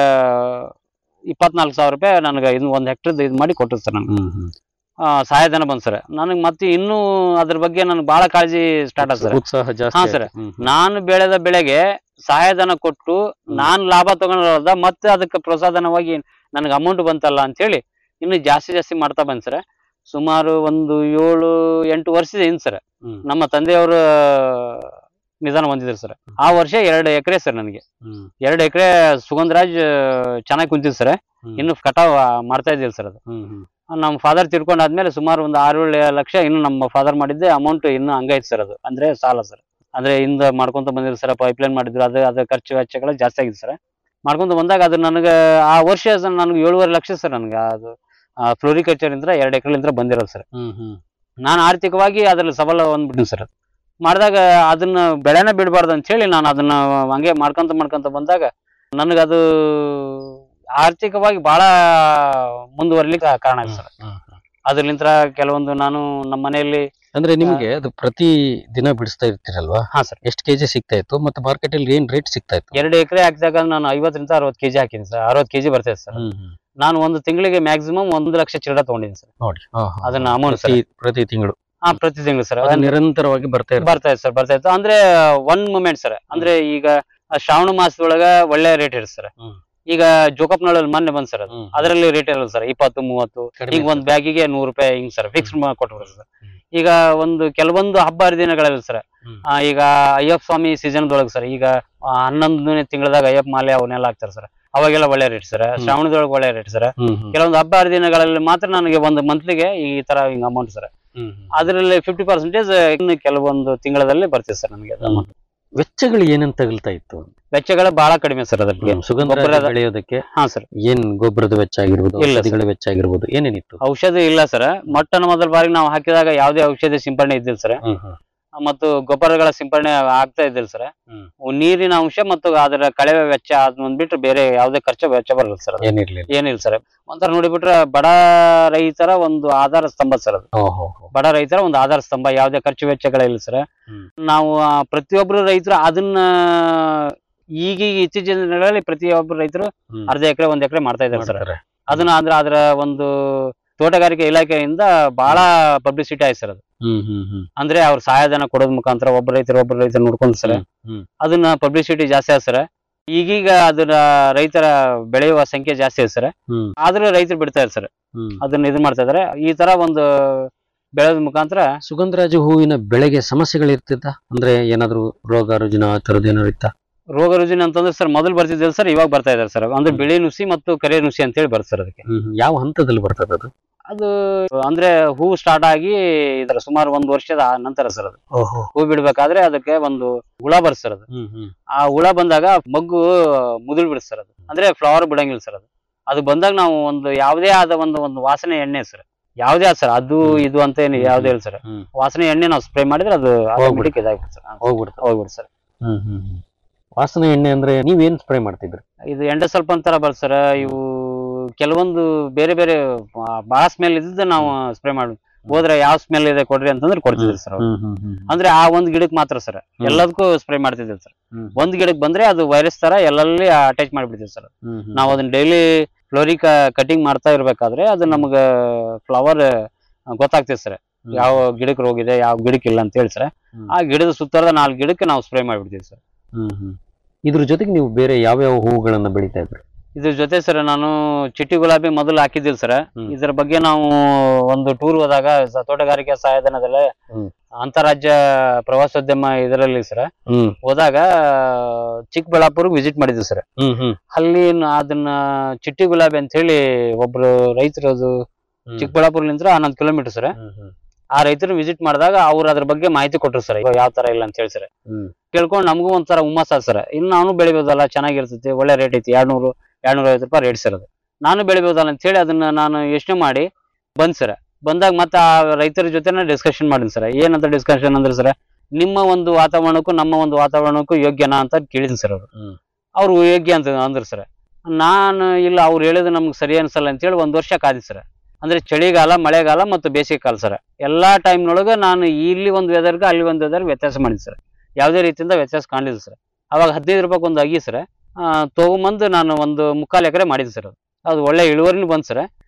S9: ಇಪ್ಪತ್ನಾಲ್ಕು ಸಾವಿರ ರೂಪಾಯಿ ನನಗೆ ಇದು ಒಂದು ಹೆಕ್ಟರ್ ಇದು ಮಾಡಿ ಕೊಟ್ಟರು ಸರ್ ನನಗೆ
S8: ಹ್ಮ್, ಹ್ಮ್.
S9: ಆ, ಸಹಾಯಧನ ಬಂತು ಸರ್ ನನಗೆ ಮತ್ತೆ ಇನ್ನೂ ಅದ್ರ ಬಗ್ಗೆ ನನಗೆ ಬಹಳ ಕಾಳಜಿ ಸ್ಟಾರ್ಟ್ ಆಯ್ತು ಸರ್
S8: ಉತ್ಸಾಹ ಜಾಸ್ತಿ
S9: ಹಾ,
S8: ಆಯ್ತು.
S9: ಸರ್.
S8: ಹ್ಮ್, ಹ್ಮ್.
S9: ನಾನು ಬೆಳೆದ ಬೆಳೆಗೆ ಸಹಾಯಧನ ಕೊಟ್ಟು ನಾನ್ ಲಾಭ ತಗೊಂಡ್ರದ ಮತ್ತೆ ಅದಕ್ಕೆ ಪ್ರೋತ್ಸಾಹಧನವಾಗಿ ನನಗೆ ಅಮೌಂಟ್ ಬಂತಲ್ಲ ಅಂತ ಹೇಳಿ ಇನ್ನು ಜಾಸ್ತಿ ಜಾಸ್ತಿ ಮಾಡ್ತಾ ಬಂದ್ ಸರ್ ಸುಮಾರು ಒಂದು ಏಳು ಎಂಟು ವರ್ಷದ ಹಿಂದ್ ಸರ್
S8: ಹ್ಮ್.
S9: ನಮ್ಮ ತಂದೆಯವರು ನಿಧನ ಹೊಂದಿದ್ರು ಸರ್ ಆ ವರ್ಷ ಎರಡು ಎಕರೆ ಸರ್ ನನಗೆ
S8: ಹ್ಮ್.
S9: ಎರಡು ಎಕರೆ ಸುಗಂಧರಾಜ್ ಚೆನ್ನಾಗಿ ಕುಂತಿದ್ ಸರ್
S8: ಹ್ಮ್.
S9: ಇನ್ನು ಕಟಾವ್ ಮಾಡ್ತಾ ಇದ್ದಿಲ್ಲ ಸರ್ ಅದು
S8: ಹ್ಮ್ ಹ್ಮ್
S9: ನಮ್ಮ ಫಾದರ್ ತಿರ್ಕೊಂಡಾದ್ಮೇಲೆ ಸುಮಾರು ಒಂದು ಆರು ಏಳು ಲಕ್ಷ ಇನ್ನು ನಮ್ಮ ಫಾದರ್ ಮಾಡಿದ್ದೆ ಅಮೌಂಟ್ ಇನ್ನು ಹಂಗೈತೆ ಸರ್ ಅದು ಅಂದ್ರೆ ಸಾಲ ಸರ್ ಅಂದ್ರೆ ಇಂದ ಮಾಡ್ಕೊಂತ ಬಂದಿದ್ರು ಸರ್ ಪೈಪ್ಲೈನ್ ಮಾಡಿದ್ರು ಅದು ಅದ್ರ ಖರ್ಚು ವೆಚ್ಚಗಳು ಜಾಸ್ತಿ ಆಗಿದೆ ಸರ್ ಮಾಡ್ಕೊಂತ ಬಂದಾಗ ಅದು ನನಗೆ ಆ ವರ್ಷ ನನಗೆ ಏಳುವರೆ ಲಕ್ಷ ಸರ್ ನನಗೆ ಅದು ಫ್ಲೋರಿಕಲ್ಚರ್ ಇಂದ ಎರಡು ಎಕರೆಲಿಂದ ಬಂದಿರೋದು ಸರ್
S8: ಹ್ಮ್ ಹ್ಮ್
S9: ನಾನು ಆರ್ಥಿಕವಾಗಿ ಅದ್ರಲ್ಲಿ ಸಬಲ ಹೊಂದ್ಬಿಟ್ಟಿನಿ ಸರ್ ಮಾಡಿದಾಗ ಅದನ್ನ ಬೆಳೆನ ಬಿಡಬಾರ್ದು ಅಂತ ಹೇಳಿ ನಾನು ಅದನ್ನ ಹಂಗೆ ಮಾಡ್ಕೊಂತ ಮಾಡ್ಕೊಂತ ಬಂದಾಗ ನನಗದು ಆರ್ಥಿಕವಾಗಿ ಬಹಳ ಮುಂದುವರಿಲಿಕ್ಕೆ ಕಾರಣ ಆಯ್ತು ಸರ್
S8: ಹ್ಮ್.
S9: ಅದ್ರಲಿಂತ್ರ ಕೆಲವೊಂದು ನಾನು ನಮ್ಮ ಮನೆಯಲ್ಲಿ
S8: ಅಂದ್ರೆ ನಿಮ್ಗೆ ಅದು ಪ್ರತಿ ದಿನ ಬಿಡಿಸ್ತಾ ಇರ್ತೀರಲ್ವಾ
S9: ಹಾ ಸರ್
S8: ಎಷ್ಟು ಕೆಜಿ ಸಿಗ್ತಾ ಇತ್ತು ಮತ್ತೆ ಮಾರ್ಕೆಟ್ ಅಲ್ಲಿ ಏನ್ ರೇಟ್ ಸಿಗ್ತಾ ಇತ್ತು
S9: ಎರಡು ಎಕರೆ ಹಾಕಿದಾಗ ನಾನು ಐವತ್ತರಿಂದ ಅರವತ್ತು ಕೆಜಿ ಹಾಕಿನಿ ಸರ್ ಅರವತ್ತು ಕೆಜಿ ಬರ್ತೈತೆ ಸರ್
S8: ಹ್ಮ್ ಹ್ಮ್.
S9: ನಾನು ಒಂದು ತಿಂಗಳಿಗೆ ಮ್ಯಾಕ್ಸಿಮಮ್ ಒಂದು ಲಕ್ಷ ಚಿಲ್ಲರೆ ತಗೊಂಡಿದ್ದೀನಿ ಸರ್
S8: ನೋಡಿ ಹಾ, ಹಾ,
S9: ಅದನ್ನ
S8: ಹಾ.
S9: amount
S8: ಪ್ರತಿ ಪ್ರತಿ ತಿಂಗಳು
S9: ಹಾ ಪ್ರತಿ ತಿಂಗಳು ಸರ್
S8: ಅದು ನಿರಂತರವಾಗಿ ಬರ್ತಾ ಇರ್ತದೆ
S9: ಬರ್ತಾ ಇತ್ತು ಸರ್ ಬರ್ತಾ ಇತ್ತು ಅಂದ್ರೆ ಒನ್ ಮೂಮೆಂಟ್ ಸರ್ ಅಂದ್ರೆ ಈಗ ಆ ಶ್ರಾವಣ ಮಾಸದೊಳಗ ಒಳ್ಳೆ ರೇಟ್ ಇರುತ್ತೆ ಸರ್
S8: ಹ್ಮ್.
S9: ಈಗ ಜೋಕಪ್ನಳ್ಳಿ ಮೊನ್ನೆ ಬಂದ್ ಸರ್ ಅದು
S8: ಹ್ಮ್.
S9: ಅದರಲ್ಲಿ ರೇಟ್ ಇರಲ್ಲ ಸರ್ ಇಪ್ಪತ್ತು ಮೂವತ್ತು
S8: ಕಡಿಮೆ
S9: ಈಗ ಒಂದ್ ಬ್ಯಾಗಿಗೆ ನೂರು ರೂಪಾಯಿ ಹಿಂಗ್ ಸರ್ ಫಿಕ್ಸ್ ಕೊಟ್ಬಿಡ್ತಾರೆ ಸರ್
S8: ಹ್ಮ್.
S9: ಈಗ ಒಂದು ಕೆಲವೊಂದು ಹಬ್ಬ ಹರಿದಿನಗಳಲ್ಲಿ ಸರ್
S8: ಹ್ಮ್.
S9: ಆ, ಈಗ ಅಯ್ಯಪ್ಪ ಸ್ವಾಮಿ ಸೀಸನ್ ದೊಳಗೆ ಸರ್ ಈಗ ಆ, ಹನ್ನೊಂದನೇ ತಿಂಗಳದಾಗ ಅಯ್ಯಪ್ಪ ಮಾಲೆ ಅವನ್ನೆಲ್ಲ ಹಾಕ್ತಾರೆ ಸರ್ ಅವಾಗೆಲ್ಲ ಒಳ್ಳೆ ರೇಟ್ ಸರ್ ಶ್ರಾವಣದೊಳಗೆ ಒಳ್ಳೆ ರೇಟ್ ಸರ್
S8: ಹ್ಮ್ ಹ್ಮ್.
S9: ಕೆಲವೊಂದು ಹಬ್ಬ ಹರಿದಿನಗಳಲ್ಲಿ ಮಾತ್ರ ನನಗೆ ಒಂದು ಮಂತ್ಲಿಗೆ ಈ ತರ ಹಿಂಗ್ ಅಮೌಂಟ್ ಸರ್
S8: ಹ್ಮ್ ಹ್ಮ್.
S9: ಅದರಲ್ಲಿ ಫಿಫ್ಟಿ ಪರ್ಸೆಂಟೇಜ್ ಇನ್ನು ಕೆಲವೊಂದು ತಿಂಗಳಲ್ಲಿ ಬರ್ತಿದೆ ಸರ್ ನನಗೆ ಅದು
S8: ಹ್ಮ್.
S9: amount.
S8: ವೆಚ್ಚಗಳು ಏನೇನ್ ತಗಲ್ತಾ ಇತ್ತು
S9: ವೆಚ್ಚಗಳು ಬಹಳ ಕಡಿಮೆ ಸರ್ ಅದಕ್ಕೆ
S8: ಸುಗಂಧ
S9: ಗೊಬ್ಬರದ-
S8: ಬೆಳೆಯೋದಕ್ಕೆ
S9: ಹಾ ಸರ್
S8: ಏನ್ ಗೊಬ್ಬರದ ವೆಚ್ಚ ಆಗಿರ್ಬೋದು
S9: ಇಲ್ಲ sir.
S8: ಔಷಧಿಗಳ ವೆಚ್ಚ ಆಗಿರ್ಬೋದು ಏನೇನಿತ್ತು
S9: ಔಷಧಿ ಇಲ್ಲ ಸರ್ ಮೊಟ್ಟನ ಮೊದಲ ಬಾರಿ ನಾವು ಹಾಕಿದಾಗ ಯಾವುದೇ ಔಷಧಿ ಸಿಂಪಡಣೆ ಇದ್ದಿಲ್ಲ ಸರ್
S8: ಹ್ಮ್ ಹ್ಮ್.
S9: ಮತ್ತು ಗೊಬ್ಬರಗಳ ಸಿಂಪಡಣೆ ಆಗ್ತಾ ಇದ್ದಿಲ್ಲ ಸರ್
S8: ಹ್ಮ್.
S9: ನೀರಿನ ಅಂಶ ಮತ್ತು ಅದರ ಕಳೆವೆ ವೆಚ್ಚ ಅದನ್ನ ಬಿಟ್ರೆ ಬೇರೆ ಯಾವುದೇ ಖರ್ಚು ವೆಚ್ಚ ಬರಲ್ಲ ಸರ್ ಅದು.
S8: ಏನಿರ್ಲಿಲ್ಲ
S9: ಏನಿಲ್ಲ ಸರ್ ಒಂಥರ ನೋಡಿಬಿಟ್ರೆ ಬಡ ರೈತರ ಒಂದು ಆಧಾರ ಸ್ತಂಭ ಸರ್ ಅದು
S8: ಓಹೋ
S9: ಬಡ ರೈತರ ಒಂದು ಆಧಾರ ಸ್ತಂಭ ಯಾವುದೇ ಖರ್ಚು ವೆಚ್ಚಗಳಿಲ್ಲ ಸರ್
S8: ಹ್ಮ್.
S9: ನಾವು ಆ, ಪ್ರತಿಯೊಬ್ರು ರೈತರು ಅದನ್ನ ಈಗೀಗ ಇತ್ತೀಚಿನ ದಿನಗಳಲ್ಲಿ ಪ್ರತಿಯೊಬ್ರು ರೈತರು
S8: ಹ್ಮ್.
S9: ಅರ್ಧ ಎಕರೆ ಒಂದ್ ಎಕರೆ ಮಾಡ್ತಾ ಇದ್ದಾರೆ ಸರ್
S8: ಮಾಡ್ತಾರೆ.
S9: ಅದನ್ನ ಅಂದ್ರೆ ಅದರ ಒಂದು ತೋಟಗಾರಿಕೆ ಇಲಾಖೆಯಿಂದ ಬಹಳ ಪಬ್ಲಿಸಿಟಿ ಆಯ್ತು ಸರ್ ಅದು
S8: ಹ್ಮ್ ಹ್ಮ್ ಹ್ಮ್
S9: ಅಂದ್ರೆ ಅವ್ರ ಸಹಾಯಧನ ಕೊಡೋದ್ ಮುಖಾಂತರ ಒಬ್ಬ ರೈತರು ಒಬ್ಬ ರೈತರು ನೋಡ್ಕೊಂಡ್ ಸರ್
S8: ಹ್ಮ್, ಹ್ಮ್.
S9: ಅದನ್ನ ಪಬ್ಲಿಸಿಟಿ ಜಾಸ್ತಿ ಆಯ್ತು ಸರ್ ಈಗೀಗ ಅದರ ರೈತರ ಬೆಳೆಯುವ ಸಂಖ್ಯೆ ಜಾಸ್ತಿ ಇದೆ ಸರ್
S8: ಹ್ಮ್
S9: ಆದ್ರೂ ರೈತರು ಬಿಡ್ತಾ ಇದ್ದಾರೆ ಸರ್
S8: ಹ್ಮ್
S9: ಅದನ್ನ ಇದು ಮಾಡ್ತಾ ಇದಾರೆ ಈ ತರ ಒಂದು ಬೆಳೆದ ಮುಖಾಂತರ
S8: ಸುಗಂಧರಾಜ ಹೂವಿನ ಬೆಳೆಗೆ ಸಮಸ್ಯೆಗಳು ಇರ್ತಿದ್ದ ಅಂದ್ರೆ ಏನಾದ್ರು ರೋಗ ರುಜಿನ ಆ ಥರದ್ದು ಏನಾದ್ರು ಇತ್ತ
S9: ರೋಗ ರುಜಿನ ಅಂತಂದ್ರೆ ಸರ್ ಮೊದಲು ಬರ್ತಿದ್ದಿಲ್ಲ ಸರ್ ಇವಾಗ ಬರ್ತಾ ಇದಾರೆ ಸರ್ ಅಂದ್ರೆ ಬಿಳಿ ನುಸಿ ಮತ್ತು ಕರೆ ನುಸಿ ಅಂತ ಹೇಳಿ ಬರುತ್ತೆ ಸರ್ ಅದಕ್ಕೆ
S8: ಯಾವ ಹಂತದಲ್ಲಿ ಬರ್ತದೆ ಅದು
S9: ಅದು ಅಂದ್ರೆ ಹೂ ಸ್ಟಾರ್ಟ್ ಆಗಿ ಇದರ ಸುಮಾರು ಒಂದು ವರ್ಷದ ನಂತರ ಸರ್ ಅದು
S8: ಓಹೋ
S9: ಹೂ ಬಿಡ್ಬೇಕಾದ್ರೆ ಅದಕ್ಕೆ ಒಂದು ಹುಳ ಬರುತ್ತೆ ಸರ್ ಅದು
S8: ಹ್ಮ್ ಹ್ಮ್
S9: ಆ ಹುಳ ಬಂದಾಗ ಮಗ್ಗು ಮುದುಳ್ ಬಿಡುತ್ತೆ ಸರ್ ಅದು ಅಂದ್ರೆ ಫ್ಲವರ್ ಬಿಡಂಗಿಲ್ಲ ಸರ್ ಅದು ಅದು ಬಂದಾಗ ನಾವು ಒಂದು ಯಾವುದೇ ಆದ ಒಂದು ಒಂದು ವಾಸನೆ ಎಣ್ಣೆ ಸರ್ ಯಾವುದೇ ಆದ ಸರ್ ಅದು
S8: ಹ್ಮ್.
S9: ಇದು ಅಂತ ಏನು ಯಾವುದೇ ಇಲ್ಲ ಸರ್
S8: ಹ್ಮ್
S9: ವಾಸನೆ ಎಣ್ಣೆ ನಾವು ಸ್ಪ್ರೇ ಮಾಡಿದ್ರೆ ಅದು ಆಟೋಮೆಟಿಕ್ ಇದಾಗ್ಬಿಡುತ್ತೆ ಸರ್
S8: ಹೋಗ್ಬಿಡ್ತು
S9: ಹೋಗ್ಬಿಡುತ್ತೆ ಸರ್
S8: ಹ್ಮ್ ಹ್ಮ್ ಹ್ಮ್ ವಾಸನೆ ಎಣ್ಣೆ ಅಂದ್ರೆ ನೀವೇನ್ ಸ್ಪ್ರೇ ಮಾಡ್ತಿದ್ರಿ
S9: ಇದು ಎಂಡ ಸ್ವಲ್ಪ ಅಂತರ ಬರುತ್ತೆ ಸರ್ ಇವು ಕೆಲವೊಂದು ಬೇರೆ ಬೇರೆ ಬಹಳ ಸ್ಮೆಲ್ ಇದ್ದಿದ್ದು ನಾವು ಸ್ಪ್ರೇ ಮಾಡಿ ಹೋದ್ರೆ ಯಾವ ಸ್ಮೆಲ್ ಇದೆ ಕೊಡ್ರಿ ಅಂತಂದ್ರೆ ಕೊಡ್ತಿದ್ವಿ ಸರ್
S8: ಹ್ಮ್ ಹ್ಮ್ ಹ್ಮ್
S9: ಅಂದ್ರೆ ಆ ಒಂದ್ ಗಿಡಕ್ಕೆ ಮಾತ್ರ ಸರ್ ಎಲ್ಲದಕ್ಕೂ ಸ್ಪ್ರೇ ಮಾಡ್ತಿದ್ವಿ ಸರ್
S8: ಹ್ಮ್.
S9: ಒಂದ್ ಗಿಡಕ್ಕೆ ಬಂದ್ರೆ ಅದು ವೈರಸ್ ತರ ಎಲ್ಲಲ್ಲಿ ಅಟ್ಯಾಚ್ ಮಾಡ್ಬಿಡ್ತೀವಿ ಸರ್
S8: ಹ್ಮ್ ಹ್ಮ್
S9: ನಾವು ಅದನ್ನ ಡೈಲಿ ಫ್ಲೋರಿಕ ಕಟಿಂಗ್ ಮಾಡ್ತಾ ಇರ್ಬೇಕಾದ್ರೆ ಅದು ನಮ್ಗ ಫ್ಲವರ್ ಗೊತ್ತಾಗ್ತದೆ ಸರ್
S8: ಹ್ಮ್.
S9: ಯಾವ ಗಿಡಕ್ಕೆ ರೋಗ ಇದೆ ಯಾವ ಗಿಡಕ್ಕೆ ಇಲ್ಲ ಅಂತ ಹೇಳಿ ಸರ್
S8: ಹ್ಮ್.
S9: ಆ ಗಿಡದ ಸುತ್ತರದ ನಾಲ್ಕು ಗಿಡಕ್ಕೆ ನಾವು ಸ್ಪ್ರೇ ಮಾಡ್ಬಿಡ್ತೀವಿ ಸರ್
S8: ಹ್ಮ್ ಹ್ಮ್ ಇದ್ರ ಜೊತೆಗೆ ನೀವು ಬೇರೆ ಯಾವ್ಯಾವ ಹೂಗಳನ್ನ ಬೆಳಿತಾ ಇದ್ರಿ
S9: ಇದ್ರ ಜೊತೆ ಸರ್ ನಾನು ಚಿಟ್ಟಿ ಗುಲಾಬಿ ಮೊದಲು ಹಾಕಿದ್ದಿಲ್ಲ ಸರ್
S8: ಹ್ಮ್.
S9: ಇದ್ರ ಬಗ್ಗೆ ನಾವು ಒಂದು ಟೂರ್ ಹೋದಾಗ ಸ- ತೋಟಗಾರಿಕೆ ಸಹಾಯಧನದಲ್ಲೇ
S8: ಹ್ಮ್.
S9: ಅಂತಾರಾಜ್ಯ ಪ್ರವಾಸೋದ್ಯಮ ಇದರಲ್ಲಿ ಸರ್
S8: ಹ್ಮ್
S9: ಹೋದಾಗ ಚಿಕ್ಕಬಳ್ಳಾಪುರ್ಗೆ ವಿಸಿಟ್ ಮಾಡಿದ್ವಿ ಸರ್
S8: ಹ್ಮ್ ಹ್ಮ್
S9: ಅಲ್ಲಿ ನ- ಅದನ್ನ ಚಿಟ್ಟಿ ಗುಲಾಬಿ ಅಂತ ಹೇಳಿ ಒಬ್ರು ರೈತರು ಅದು ಚಿಕ್ಕಬಳ್ಳಾಪುರ್ಲಿಂದ ಹನ್ನೊಂದು ಕಿಲೋಮೀಟರ್ ಸರ್
S8: ಹ್ಮ್ ಹ್ಮ್
S9: ಆ ರೈತರು ವಿಸಿಟ್ ಮಾಡಿದಾಗ ಅವ್ರು ಅದ್ರ ಬಗ್ಗೆ ಮಾಹಿತಿ ಕೊಟ್ರು ಸರ್ ಯಾವ ತರ ಇಲ್ಲ ಅಂತ ಹೇಳಿ ಸರ್
S8: ಹ್ಮ್.
S9: ಕೇಳ್ಕೊಂಡು ನಮಗೂ ಒಂಥರ ಹುಮ್ಮಸ್ ಸರ್ ಇನ್ನು ನಾನು ಬೆಳಿಬೋದಲ್ಲ ಚೆನ್ನಾಗಿರ್ತೈತಿ ಒಳ್ಳೆ ರೇಟ್ ಐತಿ ಎರಡ್ನೂರು ಎರಡ್ನೂರ ಐವತ್ತು ರೂಪಾಯಿ ರೇಟ್ ಸರ್ ಅದು ನಾನು ಬೆಳಿಬೋದಲ್ಲ ಅಂತ ಹೇಳಿ ಅದನ್ನ ನಾನು ಯೋಚನೆ ಮಾಡಿ ಬಂದ್ ಸರ್ ಬಂದಾಗ ಮತ್ತೆ ಆ ರೈತರ ಜೊತೆನೇ ಡಿಸ್ಕಷನ್ ಮಾಡಿನಿ ಸರ್ ಏನಂತ ಡಿಸ್ಕಷನ್ ಅಂದ್ರೆ ಸರ್ ನಿಮ್ಮ ಒಂದು ವಾತಾವರಣಕ್ಕೂ ನಮ್ಮ ಒಂದು ವಾತಾವರಣಕ್ಕೂ ಯೋಗ್ಯನಾ ಅಂತ ಕೇಳಿದ್ನಿ ಸರ್ ಅವರು
S8: ಹ್ಮ್.
S9: ಅವ್ರು ಯೋಗ್ಯ ಅಂತ ಅಂದ್ರು ಸರ್ ನಾನು ಇಲ್ಲ ಅವ್ರು ಹೇಳಿದ್ರು ನಮ್ಗೆ ಸರಿ ಅನ್ಸಲ್ಲ ಅಂತೇಳಿ ಒಂದ್ ವರ್ಷ ಕಾದಿ ಸರ್ ಅಂದ್ರೆ ಚಳಿಗಾಲ ಮಳೆಗಾಲ ಮತ್ತು ಬೇಸಿಗೆ ಕಾಲ ಸರ್ ಎಲ್ಲಾ ಟೈಮ್ನೊಳಗೆ ನಾನು ಇಲ್ಲಿ ಒಂದು ವೆದರ್ಗೆ ಅಲ್ಲಿ ಒಂದು ವೆದರ್ ವ್ಯತ್ಯಾಸ ಮಾಡಿದ್ದೆ ಸರ್ ಯಾವುದೇ ರೀತಿಯಿಂದ ವ್ಯತ್ಯಾಸ ಕಾಣಲಿಲ್ಲ ಸರ್ ಅವಾಗ ಹದಿನೈದು ರೂಪಾಯಿ ಒಂದು ಅಗಿ ಸರ್ ತಗೊಂಬಂದು ನಾನು ಒಂದು ಮುಕ್ಕಾಲು ಎಕರೆ ಮಾಡಿದ್ದೆ ಸರ್ ಅದು ಅದು ಒಳ್ಳೆ ಇಳುವರಿನೂ ಬಂತು ಸರ್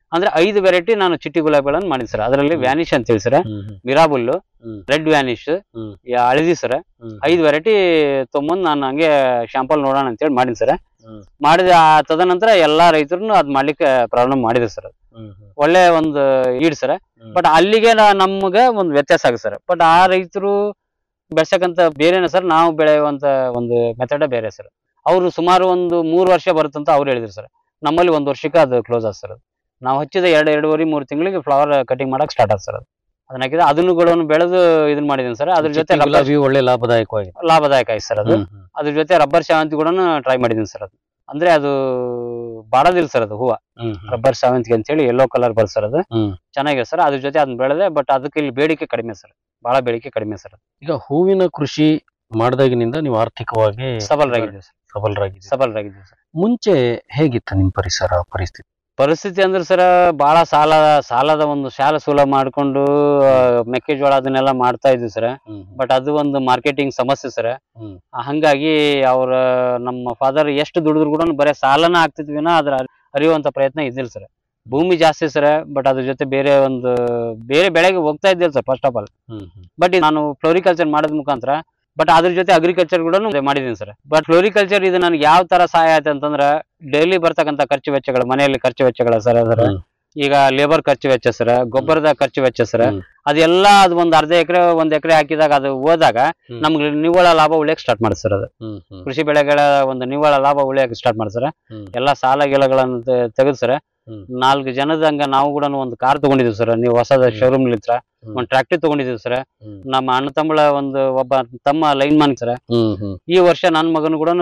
S9: ಅಂದ್ರೆ ಐದು ವೆರೈಟಿ ನಾನು ಚಿಟ್ಟಿ ಗುಲಾಬಿಗಳನ್ನು ಮಾಡಿದ್ದೆ ಸರ್ ಅದರಲ್ಲಿ
S8: ಹ್ಮ್.
S9: ವ್ಯಾನಿಶ್ ಅಂತ ಹೇಳಿ ಸರ್
S8: ಹ್ಮ್ ಹ್ಮ್
S9: ಮಿರಾಬುಲ್
S8: ಹ್ಮ್.
S9: ರೆಡ್ ವ್ಯಾನಿಶ್
S8: ಹ್ಮ್.
S9: ಹಳದಿ ಸರ್
S8: ಹ್ಮ್.
S9: ಐದು ವೆರೈಟಿ ತೊಗೊಂಬಂದು ನಾನು ಹಂಗೆ ಶಾಂಪಲ್ ನೋಡೋಣ ಅಂತೇಳಿ ಮಾಡಿನಿ ಸರ್
S8: ಹ್ಮ್.
S9: ಮಾಡಿದ ಆ ತದನಂತರ ಎಲ್ಲಾ ರೈತರು ಅದ್ ಮಾಡ್ಲಿಕ್ಕೆ ಪ್ರಾರಂಭ ಮಾಡಿದ್ರು ಸರ್
S8: ಹ್ಮ್ ಹ್ಮ್
S9: ಒಳ್ಳೆ ಒಂದು ಈಡ್ ಸರ್
S8: ಹ್ಮ್.
S9: ಬಟ್ ಅಲ್ಲಿಗೆ ನಾ- ನಮ್ಗೆ ಒಂದು ವ್ಯತ್ಯಾಸ ಆಗುತ್ತೆ ಸರ್ ಬಟ್ ಆ ರೈತರು ಬೆಳ್ಸಕ್ಕಂತ ಬೇರೆನೆ ಸರ್ ನಾವು ಬೆಳೆಯುವಂತ ಒಂದು ಮೆಥಡ್ ಬೇರೆ ಸರ್ ಅವರು ಸುಮಾರು ಒಂದು ಮೂರು ವರ್ಷ ಬರುತ್ತಂತ ಅವ್ರು ಹೇಳಿದ್ರು ಸರ್ ನಮ್ಮಲ್ಲಿ ಒಂದು ವರ್ಷಕ್ಕೆ ಅದು ಕ್ಲೋಸ್ ಆಗುತ್ತೆ ಸರ್ ಅದು ನಾವು ಹಚ್ಚಿದ ಎರಡು ಎರಡೂವರೆ ಮೂರು ತಿಂಗಳಿಗೆ ಫ್ಲವರ್ ಕಟಿಂಗ್ ಮಾಡಕ್ ಸ್ಟಾರ್ಟ್ ಆಗುತ್ತೆ ಸರ್ ಅದು ಅದನ್ನ ಹಾಕಿದ್ರೆ ಅದನ್ನುಗಳನ್ನು ಬೆಳೆದು ಇದನ್ನ ಮಾಡಿದೀನಿ ಸರ್ ಅದ್ರ ಜೊತೆ
S8: ಚಿಟ್ಟಿ
S9: ರಬ್ಬರ್
S8: ಗುಲಾಬಿ ಒಳ್ಳೆ ಲಾಭದಾಯಕವಾಗಿದೆ
S9: ಲಾಭದಾಯಕ ಆಯ್ತು ಸರ್ ಅದು
S8: ಹ್ಮ್ ಹ್ಮ್
S9: ಅದ್ರ ಜೊತೆ ರಬ್ಬರ್ ಸೇವಂತಿ ಕೂಡ ಟ್ರೈ ಮಾಡಿದೀನಿ ಸರ್ ಅದು ಅಂದ್ರೆ ಅದು ಬಾಡೋದಿಲ್ಲ ಸರ್ ಅದು ಹೂವ
S8: ಹ್ಮ್ ಹ್ಮ್
S9: ರಬ್ಬರ್ ಸೇವಂತಿಗೆ ಅಂತೇಳಿ ಯೆಲ್ಲೋ ಕಲರ್ ಬರ್ ಸರ್ ಅದು
S8: ಹ್ಮ್.
S9: ಚೆನ್ನಾಗಿದೆ ಸರ್ ಅದ್ರ ಜೊತೆ ಅದನ್ನ ಬೆಳೆದೆ ಬಟ್ ಅದಕ್ಕೆ ಇಲ್ಲಿ ಬೇಡಿಕೆ ಕಡಿಮೆ ಸರ್ ಬಹಳ ಬೇಡಿಕೆ ಕಡಿಮೆ ಸರ್
S8: ಈಗ ಹೂವಿನ ಕೃಷಿ ಮಾಡಿದಾಗಿನಿಂದ ನೀವು ಆರ್ಥಿಕವಾಗಿ
S9: ಸಬಲರಾಗಿದ್ದೀವಿ ಸರ್
S8: ಸಬಲರಾಗಿದ್ದೀರಿ
S9: ಸಬಲರಾಗಿದ್ದೀವಿ ಸರ್
S8: ಮುಂಚೆ ಹೇಗಿತ್ತು ನಿಮ್ ಪರಿಸರ ಪರಿಸ್ಥಿತಿ
S9: ಪರಿಸ್ಥಿತಿ ಅಂದ್ರೆ ಸರ್ ಬಹಳ ಸಾಲ ಸಾಲದ ಒಂದು ಸಾಲ ಸೂಲ ಮಾಡ್ಕೊಂಡು ಆ, ಮೆಕ್ಕೆಜೋಳ ಅದನ್ನೆಲ್ಲ ಮಾಡ್ತಾ ಇದ್ವಿ ಸರ್
S8: ಹ್ಮ್
S9: ಬಟ್ ಅದು ಒಂದು ಮಾರ್ಕೆಟಿಂಗ್ ಸಮಸ್ಯೆ ಸರ್
S8: ಹ್ಮ್.
S9: ಹಂಗಾಗಿ ಅವ್ರ ನಮ್ಮ ಫಾದರ್ ಎಷ್ಟು ದುಡಿದ್ರು ಕೂಡ ಬರೀ ಸಾಲನ ಆಗ್ತಿದ್ವಿನ ಅದ್ರ ಅರಿ- ಅರಿಯುವಂತ ಪ್ರಯತ್ನ ಇದ್ದಿಲ್ಲ ಸರ್ ಭೂಮಿ ಜಾಸ್ತಿ ಸರ್ ಬಟ್ ಅದ್ರ ಜೊತೆ ಬೇರೆ ಒಂದು ಬೇರೆ ಬೆಳೆಗೆ ಹೋಗ್ತಾ ಇದ್ದಿಲ್ಲ ಸರ್ ಫಸ್ಟ್ ಆಫ್ ಆಲ್
S8: ಹ್ಮ್ ಹ್ಮ್
S9: ಬಟ್ ನಾನು ಫ್ಲೋರಿಕಲ್ಚರ್ ಮಾಡೋದ್ ಮುಖಾಂತರ ಬಟ್ ಅದ್ರ ಜೊತೆ ಅಗ್ರಿಕಲ್ಚರ್ ಕೂಡ ಮಾಡಿದೀನಿ ಸರ್ ಬಟ್ ಫ್ಲೋರಿಕಲ್ಚರ್ ಇದು ನನಗೆ ಯಾವ ತರ ಸಹಾಯ ಆಯ್ತು ಅಂತಂದ್ರ ಡೈಲಿ ಬರ್ತಕ್ಕಂತ ಖರ್ಚು ವೆಚ್ಚಗಳು ಮನೆಯಲ್ಲಿ ಖರ್ಚು ವೆಚ್ಚಗಳ ಸರ್ ಅದರ
S8: ಹ್ಮ್.
S9: ಈಗ ಲೇಬರ್ ಖರ್ಚು ವೆಚ್ಚ ಸರ್ ಗೊಬ್ಬರದ ಖರ್ಚು ವೆಚ್ಚ ಸರ್
S8: ಹ್ಮ್.
S9: ಅದೆಲ್ಲ ಅದು ಒಂದ್ ಅರ್ಧ ಎಕರೆ ಒಂದ್ ಎಕರೆ ಹಾಕಿದಾಗ ಅದು ಹೋದಾಗ
S8: ಹ್ಮ್.
S9: ನಮ್ಗೆ ನಿವ್ವಳ ಲಾಭ ಉಳಿಯಕ್ ಸ್ಟಾರ್ಟ್ ಮಾಡಿ ಸರ್ ಅದು
S8: ಹ್ಮ್ ಹ್ಮ್
S9: ಕೃಷಿ ಬೆಳೆಗಳ ಒಂದು ನಿವ್ವಳ ಲಾಭ ಉಳಿಯಕ್ ಸ್ಟಾರ್ಟ್ ಮಾಡಿ ಸರ್
S8: ಹ್ಮ್.
S9: ಎಲ್ಲಾ ಸಾಲ ಗಿಲಗಳನ್ನು ತೆಗೆದು ಸರ್
S8: ಹ್ಮ್.
S9: ನಾಲ್ಕು ಜನದ ಹಂಗ ನಾವು ಕೂಡ ಒಂದು ಕಾರ್ ತಗೊಂಡಿದ್ವಿ ಸರ್ ನೀವು ಹೊಸದ
S8: ಹ್ಮ್.
S9: ಶೋರೂಮ್ ಹತ್ರ
S8: ಹ್ಮ್.
S9: ಒಂದ್ ಟ್ರಾಕ್ಟರ್ ತಗೊಂಡಿದ್ದೀವಿ ಸರ್
S8: ಹ್ಮ್.
S9: ನಮ್ಮ ಅಣ್ಣ ತಮ್ಮಳ ಒಂದು ಒಬ್ಬ ತಮ್ಮ ಲೈನ್ ಮ್ಯಾನ್ ಸರ್
S8: ಹ್ಮ್ ಹ್ಮ್
S9: ಈ ವರ್ಷ ನನ್ನ ಮಗನು ಕೂಡ